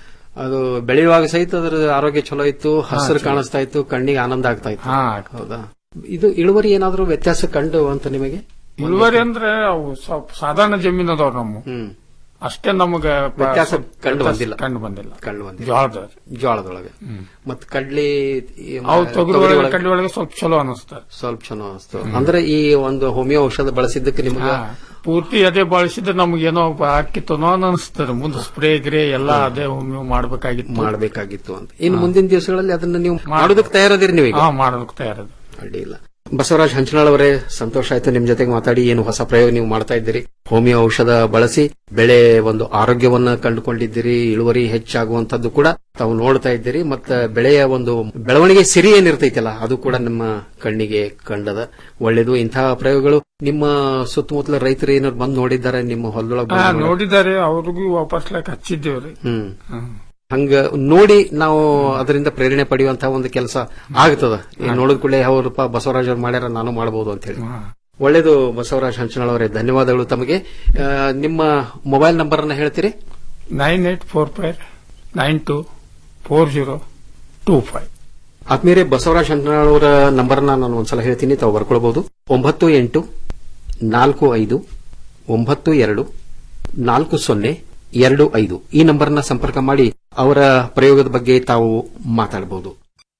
ಅದು ಬೆಳೆಯುವಾಗ ಸಹಿತ ಅದ್ರ ಆರೋಗ್ಯ ಚಲೋ ಇತ್ತು ಹಸಿರು ಚಲೋ. ಕಾಣಿಸ್ತಾ ಇತ್ತು ಕಣ್ಣಿಗೆ ಆನಂದ ಆಗ್ತಾ ಇತ್ತು ಹಾ ಹೌದಾ ಇದು ಇಳುವರಿ ಏನಾದ್ರೂ ವ್ಯತ್ಯಾಸ ಕಂಡು ಅಂತ ನಿಮಗೆ ಇಳುವರಿ ಅಂದ್ರೆ ಅವು ಸ್ವಲ್ಪ ಸಾಧಾರಣ ಜಮೀನ್ ಅದಾವ ನಮ್ಮ ಹ್ಮ್ ಅಷ್ಟೇ ನಮಗ ಪ- ವ್ಯತ್ಯಾಸ ಸ್ವಲ್ಪ ಕಂಡು ವ್ಯತ್ಯಾಸ ಬಂದಿಲ್ಲ ಕಂಡು ಬಂದಿಲ್ಲ ಕಂಡು ಬಂದಿಲ್ಲ ಜೋಳದ ಜೋಳದೊಳಗೆ ಮತ್ ಕಡ್ಲಿ ಈ ಅವು ಮ- ತೊಗರಿ ತೊಗರಿ ಒಳಗೆ ಒಳಗೆ ಕಡ್ಲಿ ಒಳಗೆ ಸ್ವಲ್ಪ ಚಲೋ ಅನಿಸ್ತಾರೆ ಸ್ವಲ್ಪ ಚಲೋ ಅನಿಸ್ತು ಅಂದ್ರೆ ಈ ಒಂದು ಹೋಮಿಯೋ ಔಷಧ ಬಳಸಿದ್ದಕ್ಕೆ ನಿಮ್ಗೆ ಪೂರ್ತಿ ಅದೇ ಬಳಸಿದ್ರೆ ನಮ್ಗೇನೋ ಹಾಕಿತ್ತನೋ ಅನಿಸ್ತದೆ ಮುಂದೆ ಸ್ಪ್ರೇ ಗ್ರೇ ಎಲ್ಲ ಅದೇ ಒಮ್ಮೆ ಮಾಡ್ಬೇಕಾಗಿತ್ತು ಮಾಡಬೇಕಾಗಿತ್ತು ಅಂತ ಇನ್ನು ಮುಂದಿನ ದಿವಸಗಳಲ್ಲಿ ಅದನ್ನ ನೀವು ಮಾಡೋದಕ್ಕೆ ತಯಾರದಿರಿ ನೀವು ಈಗ ಹಾ ಮಾಡೋದಕ್ಕೆ ತಯಾರದು ಅಡ್ಡಿಲ್ಲ ಬಸವರಾಜ್ ಹಂಚನಾಳ್ ಅವರೇ ಸಂತೋಷ ಆಯ್ತು ನಿಮ್ ಜೊತೆಗೆ ಮಾತಾಡಿ ಏನು ಹೊಸ ಪ್ರಯೋಗ ನೀವು ಮಾಡ್ತಾ ಇದ್ದೀರಿ ಹೋಮಿಯೋ ಔಷಧ ಬಳಸಿ ಬೆಳೆ ಒಂದು ಆರೋಗ್ಯವನ್ನ ಕಂಡುಕೊಂಡಿದ್ದೀರಿ ಇಳುವರಿ ಹೆಚ್ಚಾಗುವಂತದ್ದು ಕೂಡ ತಾವು ನೋಡ್ತಾ ಇದ್ದೀರಿ ಮತ್ತೆ ಬೆಳೆಯ ಒಂದು ಬೆಳವಣಿಗೆ ಸಿರಿ ಏನಿರ್ತೈತಲ್ಲ ಅದು ಕೂಡ ನಿಮ್ಮ ಕಣ್ಣಿಗೆ ಕಂಡದ ಒಳ್ಳೇದು ಇಂತಹ ಪ್ರಯೋಗಗಳು ನಿಮ್ಮ ಸುತ್ತಮುತ್ತಲ ರೈತರು ಏನಾದ್ರು ಬಂದು ನೋಡಿದ್ದಾರೆ ನಿಮ್ಮ ಹೊಲದೊಳಗೆ ಹಾ ಬಂದು ನೋಡಿ- ನೋಡಿದ್ದಾರೆ ಅವ್ರಿಗೂ ವಾಪಸ್ ಲೆಕ್ಕ ಹಚ್ಚಿದ್ದೇವ್ರಿ ಹ್ಮ್ ಹ್ಮ್. ಹಂಗ ನೋಡಿ ನಾವು ಅದರಿಂದ ಪ್ರೇರಣೆ ಪಡೆಯುವಂತಹ ಒಂದು ಕೆಲಸ ಆಗ್ತದ ನೋಡಿದ ಕೂಡಲೇ ಅವರಪ್ಪ ಬಸವರಾಜ್ ಅವ್ರು ಮಾಡ್ಯಾರ ನಾನು ಮಾಡಬಹುದು ಅಂತ ಹೇಳಿ ಒಳ್ಳೇದು ಬಸವರಾಜ್ ಹಂಚನಾಳ್ ಅವರೇ ಧನ್ಯವಾದಗಳು ತಮಗೆ ಆ, ನಿಮ್ಮ ಮೊಬೈಲ್ ನಂಬರ್ ಅನ್ನ ಹೇಳ್ತೀರಿ nine eight four five nine two four zero two five ಆತ್ಮೀಯರೇ ಬಸವರಾಜ್ ಹಂಚನಾಳ್ ಅವರ ನಂಬರ್ ನಾನು ಒಂದ್ಸಲ ಹೇಳ್ತೀನಿ ತಾವು ಬರ್ಕೊಳ್ಬಹುದು ಒಂಬತ್ತು ಎಂಟು ನಾಲ್ಕು ಐದು ಒಂಬತ್ತು ಎರಡು ನಾಲ್ಕು ಸೊನ್ನೆ ಎರಡು ಐದು ಈ ನಂಬರ್ನ ಸಂಪರ್ಕ ಮಾಡಿ ಅವರ ಪ್ರಯೋಗದ ಬಗ್ಗೆ ತಾವು ಮಾತಾಡಬಹುದು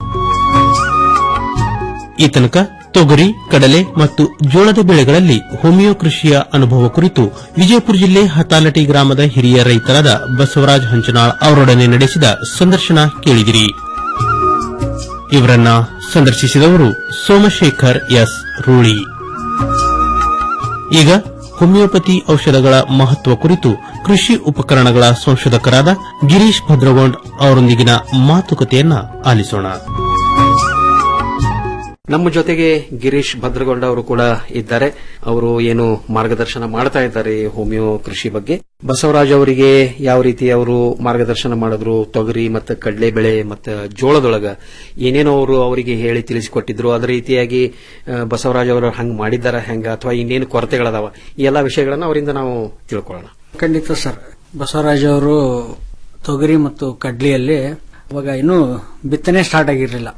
ಈ ತನಕ ತೊಗರಿ ಕಡಲೆ ಮತ್ತು ಜೋಳದ ಬೆಳೆಗಳಲ್ಲಿ ಹೋಮಿಯೋ ಕೃಷಿಯ ಅನುಭವ ಕುರಿತು ವಿಜಯಪುರ ಜಿಲ್ಲೆ ಹತಾಲಟಿ ಗ್ರಾಮದ ಹಿರಿಯ ರೈತರಾದ ಬಸವರಾಜ್ ಹಂಚನಾಳ್ ಅವರೊಡನೆ ನಡೆಸಿದ ಸಂದರ್ಶನ ಕೇಳಿದಿರಿ ಇವರನ್ನ ಸಂದರ್ಶಿಸಿದವರು ಸೋಮಶೇಖರ್ ಎಸ್ ರೂಳಿ ಈಗ ಹೋಮಿಯೋಪತಿ ಔಷಧಗಳ ಮಹತ್ವ ಕುರಿತು ಕೃಷಿ ಉಪಕರಣಗಳ ಸಂಶೋಧಕರಾದ ಗಿರೀಶ್ ಭದ್ರಗೊಂಡ್ ಅವರೊಂದಿಗಿನ ಮಾತುಕತೆಯನ್ನ ಆಲಿಸೋಣ ನಮ್ಮ ಜೊತೆಗೆ ಗಿರೀಶ್ ಭದ್ರಗೊಂಡ ಅವರು ಕೂಡ ಇದ್ದಾರೆ ಅವರು ಏನು ಮಾರ್ಗದರ್ಶನ ಮಾಡ್ತಾ ಇದ್ದಾರೆ ಈ ಹೋಮಿಯೋ ಕೃಷಿ ಬಗ್ಗೆ ಬಸವರಾಜ್ ಅವರಿಗೆ ಯಾವ ರೀತಿ ಅವರು ಮಾರ್ಗದರ್ಶನ ಮಾಡಿದ್ರು ತೊಗರಿ ಮತ್ತು ಕಡಲೆ ಬೆಳೆ ಮತ್ತು ಜೋಳದೊಳಗ ಏನೇನೋ ಅವರು ಅವರಿಗೆ ಹೇಳಿ ತಿಳಿಸಿಕೊಟ್ಟಿದ್ರು ಅದೇ ರೀತಿಯಾಗಿ ಆ, ಬಸವರಾಜ್ ಅವರು ಹಂಗ್ ಮಾಡಿದಾರ ಹೆಂಗ ಅಥವಾ ಇನ್ನೇನು ಕೊರತೆಗಳದಾವ ಈ ಎಲ್ಲಾ ವಿಷಯಗಳನ್ನ ಅವರಿಂದ ನಾವು ತಿಳ್ಕೊಳ್ಳೋಣ ಖಂಡಿತ ಸರ್ ಬಸವರಾಜ್ ಅವರು ತೊಗರಿ ಮತ್ತು ಕಡ್ಲಿಯಲ್ಲಿ ಅವಾಗ ಇನ್ನೂ ಬಿತ್ತನೆ ಸ್ಟಾರ್ಟ್ ಆಗಿರಲಿಲ್ಲ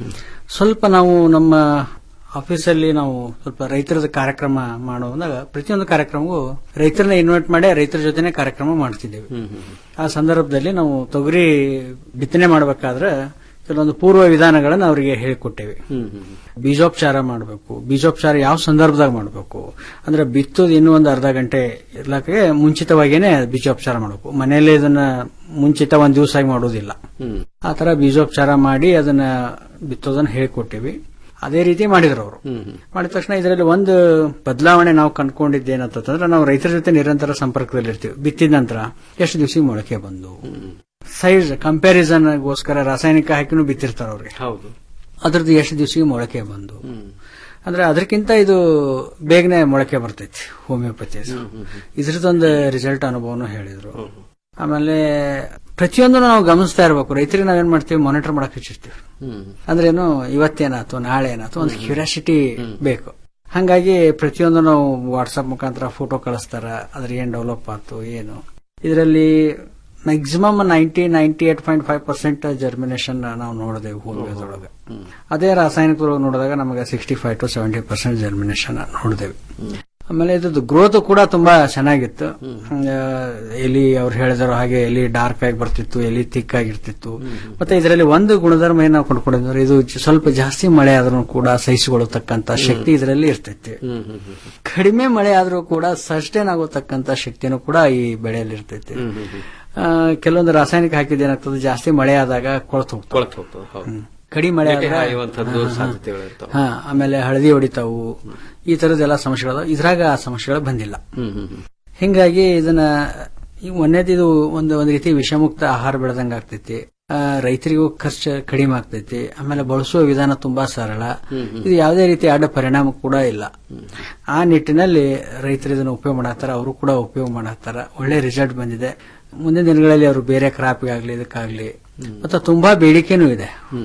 ಸ್ವಲ್ಪ ನಾವು ನಮ್ಮ ಆಫೀಸಲ್ಲಿ ನಾವು ಸ್ವಲ್ಪ ರೈತರದ ಕಾರ್ಯಕ್ರಮ ಮಾಡುವಾಗ ಪ್ರತಿಯೊಂದು ಕಾರ್ಯಕ್ರಮಕ್ಕೂ ರೈತರನ್ನ ಇನ್ವೈಟ್ ಮಾಡಿ ರೈತರ ಜೊತೆನೆ ಕಾರ್ಯಕ್ರಮ ಮಾಡ್ತಿದ್ದೇವೆ ಆ ಸಂದರ್ಭದಲ್ಲಿ ನಾವು ತೊಗರಿ ಬಿತ್ತನೆ ಮಾಡಬೇಕಾದ್ರೆ ಕೆಲವೊಂದು ಪೂರ್ವ ವಿಧಾನಗಳನ್ನು ಅವರಿಗೆ ಹೇಳಿಕೊಟ್ಟೇವೆ ಬೀಜೋಪಚಾರ ಮಾಡಬೇಕು ಬೀಜೋಪಚಾರ ಯಾವ ಸಂದರ್ಭದಾಗ ಮಾಡಬೇಕು ಅಂದ್ರೆ ಬಿತ್ತೋದು ಇನ್ನೂ ಒಂದು ಅರ್ಧ ಗಂಟೆ ಇರ್ಲಕ್ಕೆ ಮುಂಚಿತವಾಗಿಯೇ ಬೀಜೋಪಚಾರ ಮಾಡಬೇಕು ಮನೆಯಲ್ಲೇ ಇದನ್ನ ಮುಂಚಿತ ಒಂದ್ ದಿವಸ ಆಗಿ ಮಾಡೋದಿಲ್ಲ ಆ ತರ ಬೀಜೋಪಚಾರ ಮಾಡಿ ಅದನ್ನ ಬಿತ್ತೋದನ್ನ ಹೇಳ್ಕೊಟ್ಟಿವಿ ಅದೇ ರೀತಿ ಮಾಡಿದ್ರು ಅವರು ಮಾಡಿದ ತಕ್ಷಣ ಇದರಲ್ಲಿ ಒಂದು ಬದಲಾವಣೆ ನಾವು ಕಂಡುಕೊಂಡಿದ್ದೇನಂತಂದ್ರೆ ನಾವು ರೈತರ ಜೊತೆ ನಿರಂತರ ಸಂಪರ್ಕದಲ್ಲಿ ಇರ್ತೀವಿ ಬಿತ್ತಿದ ನಂತರ ಎಷ್ಟು ದಿವಸ ಮೊಳಕೆ ಬಂದು ಸೈಜ್ ಕಂಪ್ಯಾರಿಸನ್ ಗೋಸ್ಕರ ರಾಸಾಯನಿಕ ಹಾಕಿನೂ ಬಿತ್ತಿರ್ತಾರ ಅವ್ರಿಗೆ ಹೌದು ಅದ್ರದ್ದು ಎಷ್ಟು ದಿವಸ ಮೊಳಕೆ ಬಂದು ಅಂದ್ರೆ ಅದಕ್ಕಿಂತ ಇದು ಬೇಗನೆ ಮೊಳಕೆ ಬರ್ತೈತಿ ಹೋಮಿಯೋಪತಿ ಇದ್ರದ್ದೊಂದು ರಿಸಲ್ಟ್ ಅನುಭವನು ಹೇಳಿದ್ರು ಆಮೇಲೆ ಪ್ರತಿಯೊಂದು ನಾವು ಗಮನಿಸ್ತಾ ಇರಬೇಕು ರೈತರಿಗೆ ನಾವೇನ್ ಮಾಡ್ತೀವಿ ಮಾನಿಟರ್ ಮಾಡಕ್ ಹಚ್ಚಿರ್ತೀವಿ ಅಂದ್ರೇನು ಇವತ್ತೇನಾಯ್ತು ನಾಳೆ ಏನಾಯ್ತು ಒಂದು ಕ್ಯೂರಿಯಾಸಿಟಿ ಬೇಕು ಹಂಗಾಗಿ ಪ್ರತಿಯೊಂದು ನಾವು ವಾಟ್ಸ್ಆಪ್ ಮುಖಾಂತರ ಫೋಟೋ ಕಳಿಸ್ತಾರ ಅದ್ರ ಏನ್ ಡೆವಲಪ್ ಆಯ್ತು ಏನು ಇದರಲ್ಲಿ maximum ninety ninety eight point five percent germination ನಾವು ನೋಡಿದೆವು ಹೋಮಿಯೋದೊಳಗೆ ಅದೇ ರಾಸಾಯನಿಕದೊಳಗೆ ನೋಡಿದಾಗ ನಮಗೆ sixty five to seventy percent germination ನೋಡಿದೆವು ಆಮೇಲೆ ಇದ್ರದ್ದು ಗ್ರೋತ್ ಕೂಡ ತುಂಬಾ ಚೆನ್ನಾಗಿತ್ತು ಆ, ಎಲಿ ಅವ್ರು ಹೇಳಿದಾರೋ ಹಾಗೆ ಎಲಿ ಡಾರ್ಕ್ ಆಗಿ ಬರ್ತಿತ್ತು ಎಲಿ ಥಿಕ್ ಆಗಿರ್ತಿತ್ತು ಮತ್ತೆ ಇದರಲ್ಲಿ ಒಂದು ಗುಣಧರ್ಮ ಏನ್ ನಾವು ಕೊಂಡ್ಕೊಂಡಿದ್ರೆ ಇದು ಜ- ಸ್ವಲ್ಪ ಜಾಸ್ತಿ ಮಳೆ ಆದ್ರೂ ಕೂಡ ಸಹಿಸಿಕೊಳ್ಳತಕ್ಕಂತ ಶಕ್ತಿ ಇದರಲ್ಲಿ ಇರ್ತೈತಿ ಕಡಿಮೆ ಮಳೆ ಆದ್ರೂ ಕೂಡ ಸಸ್ಟೈನ್ ಆಗೋತಕ್ಕಂತ ಶಕ್ತಿನೂ ಕೂಡ ಈ ಬೆಳೆಯಲ್ಲಿ ಇರ್ತೈತಿ ಆ, ಕೆಲವೊಂದು ರಾಸಾಯನಿಕ ಹಾಕಿದ ಏನಾಗ್ತದೆ ಜಾಸ್ತಿ ಮಳೆ ಆದಾಗ ಕೊಳತು ಹೋಗ್ತದೆ ಕೊಳತು ಹೋಗ್ತದೆ ಹೌದು ಕಡಿ ಮಳೆ ನೆಟೆ ಆದ್ರೆ ಹಾಯುವಂಥದ್ದು ಹಾ, ಹಾ. ಸಾಧ್ಯತೆಗಳಿರ್ತಾವೆ. ಹಾ ಆಮೇಲೆ ಹಳದಿ ಹೊಡಿತಾವು ಈ ತರದ ಸಮಸ್ಯೆಗಳು ಇದ್ರಾಗ ಆ ಸಮಸ್ಯೆಗಳು ಬಂದಿಲ್ಲ ಹಿಂಗಾಗಿ ಇದನ್ನ ಈ ಒಂದೇದು ಇದು ಒಂದು ಒಂದು ರೀತಿ ವಿಷಮುಕ್ತ ಆಹಾರ ಬೆಳೆದಂಗ ಆಗ್ತೈತಿ ಆ, ರೈತರಿಗೂ ಖರ್ಚು ಕಡಿಮೆ ಆಗ್ತೈತಿ ಆಮೇಲೆ ಬಳಸುವ ವಿಧಾನ ತುಂಬಾ ಸರಳ ಇದು ಯಾವುದೇ ರೀತಿ ಅಡ್ಡ ಪರಿಣಾಮ ಕೂಡ ಇಲ್ಲ ಆ ನಿಟ್ಟಿನಲ್ಲಿ ರೈತರು ಇದನ್ನು ಉಪಯೋಗ ಮಾಡತ್ತಾರ ಅವರು ಕೂಡ ಉಪಯೋಗ ಮಾಡತ್ತಾರ ಒಳ್ಳೆ ರಿಸಲ್ಟ್ ಬಂದಿದೆ ಮುಂದಿನ ದಿನಗಳಲ್ಲಿ ಅವರು ಬೇರೆ ಕ್ರಾಪ್ಗಾಗ್ಲಿ ಇದಕ್ಕಾಗ್ಲಿ ಮತ್ತೆ ತುಂಬಾ ಬೇಡಿಕೆನೂ ಇದೆ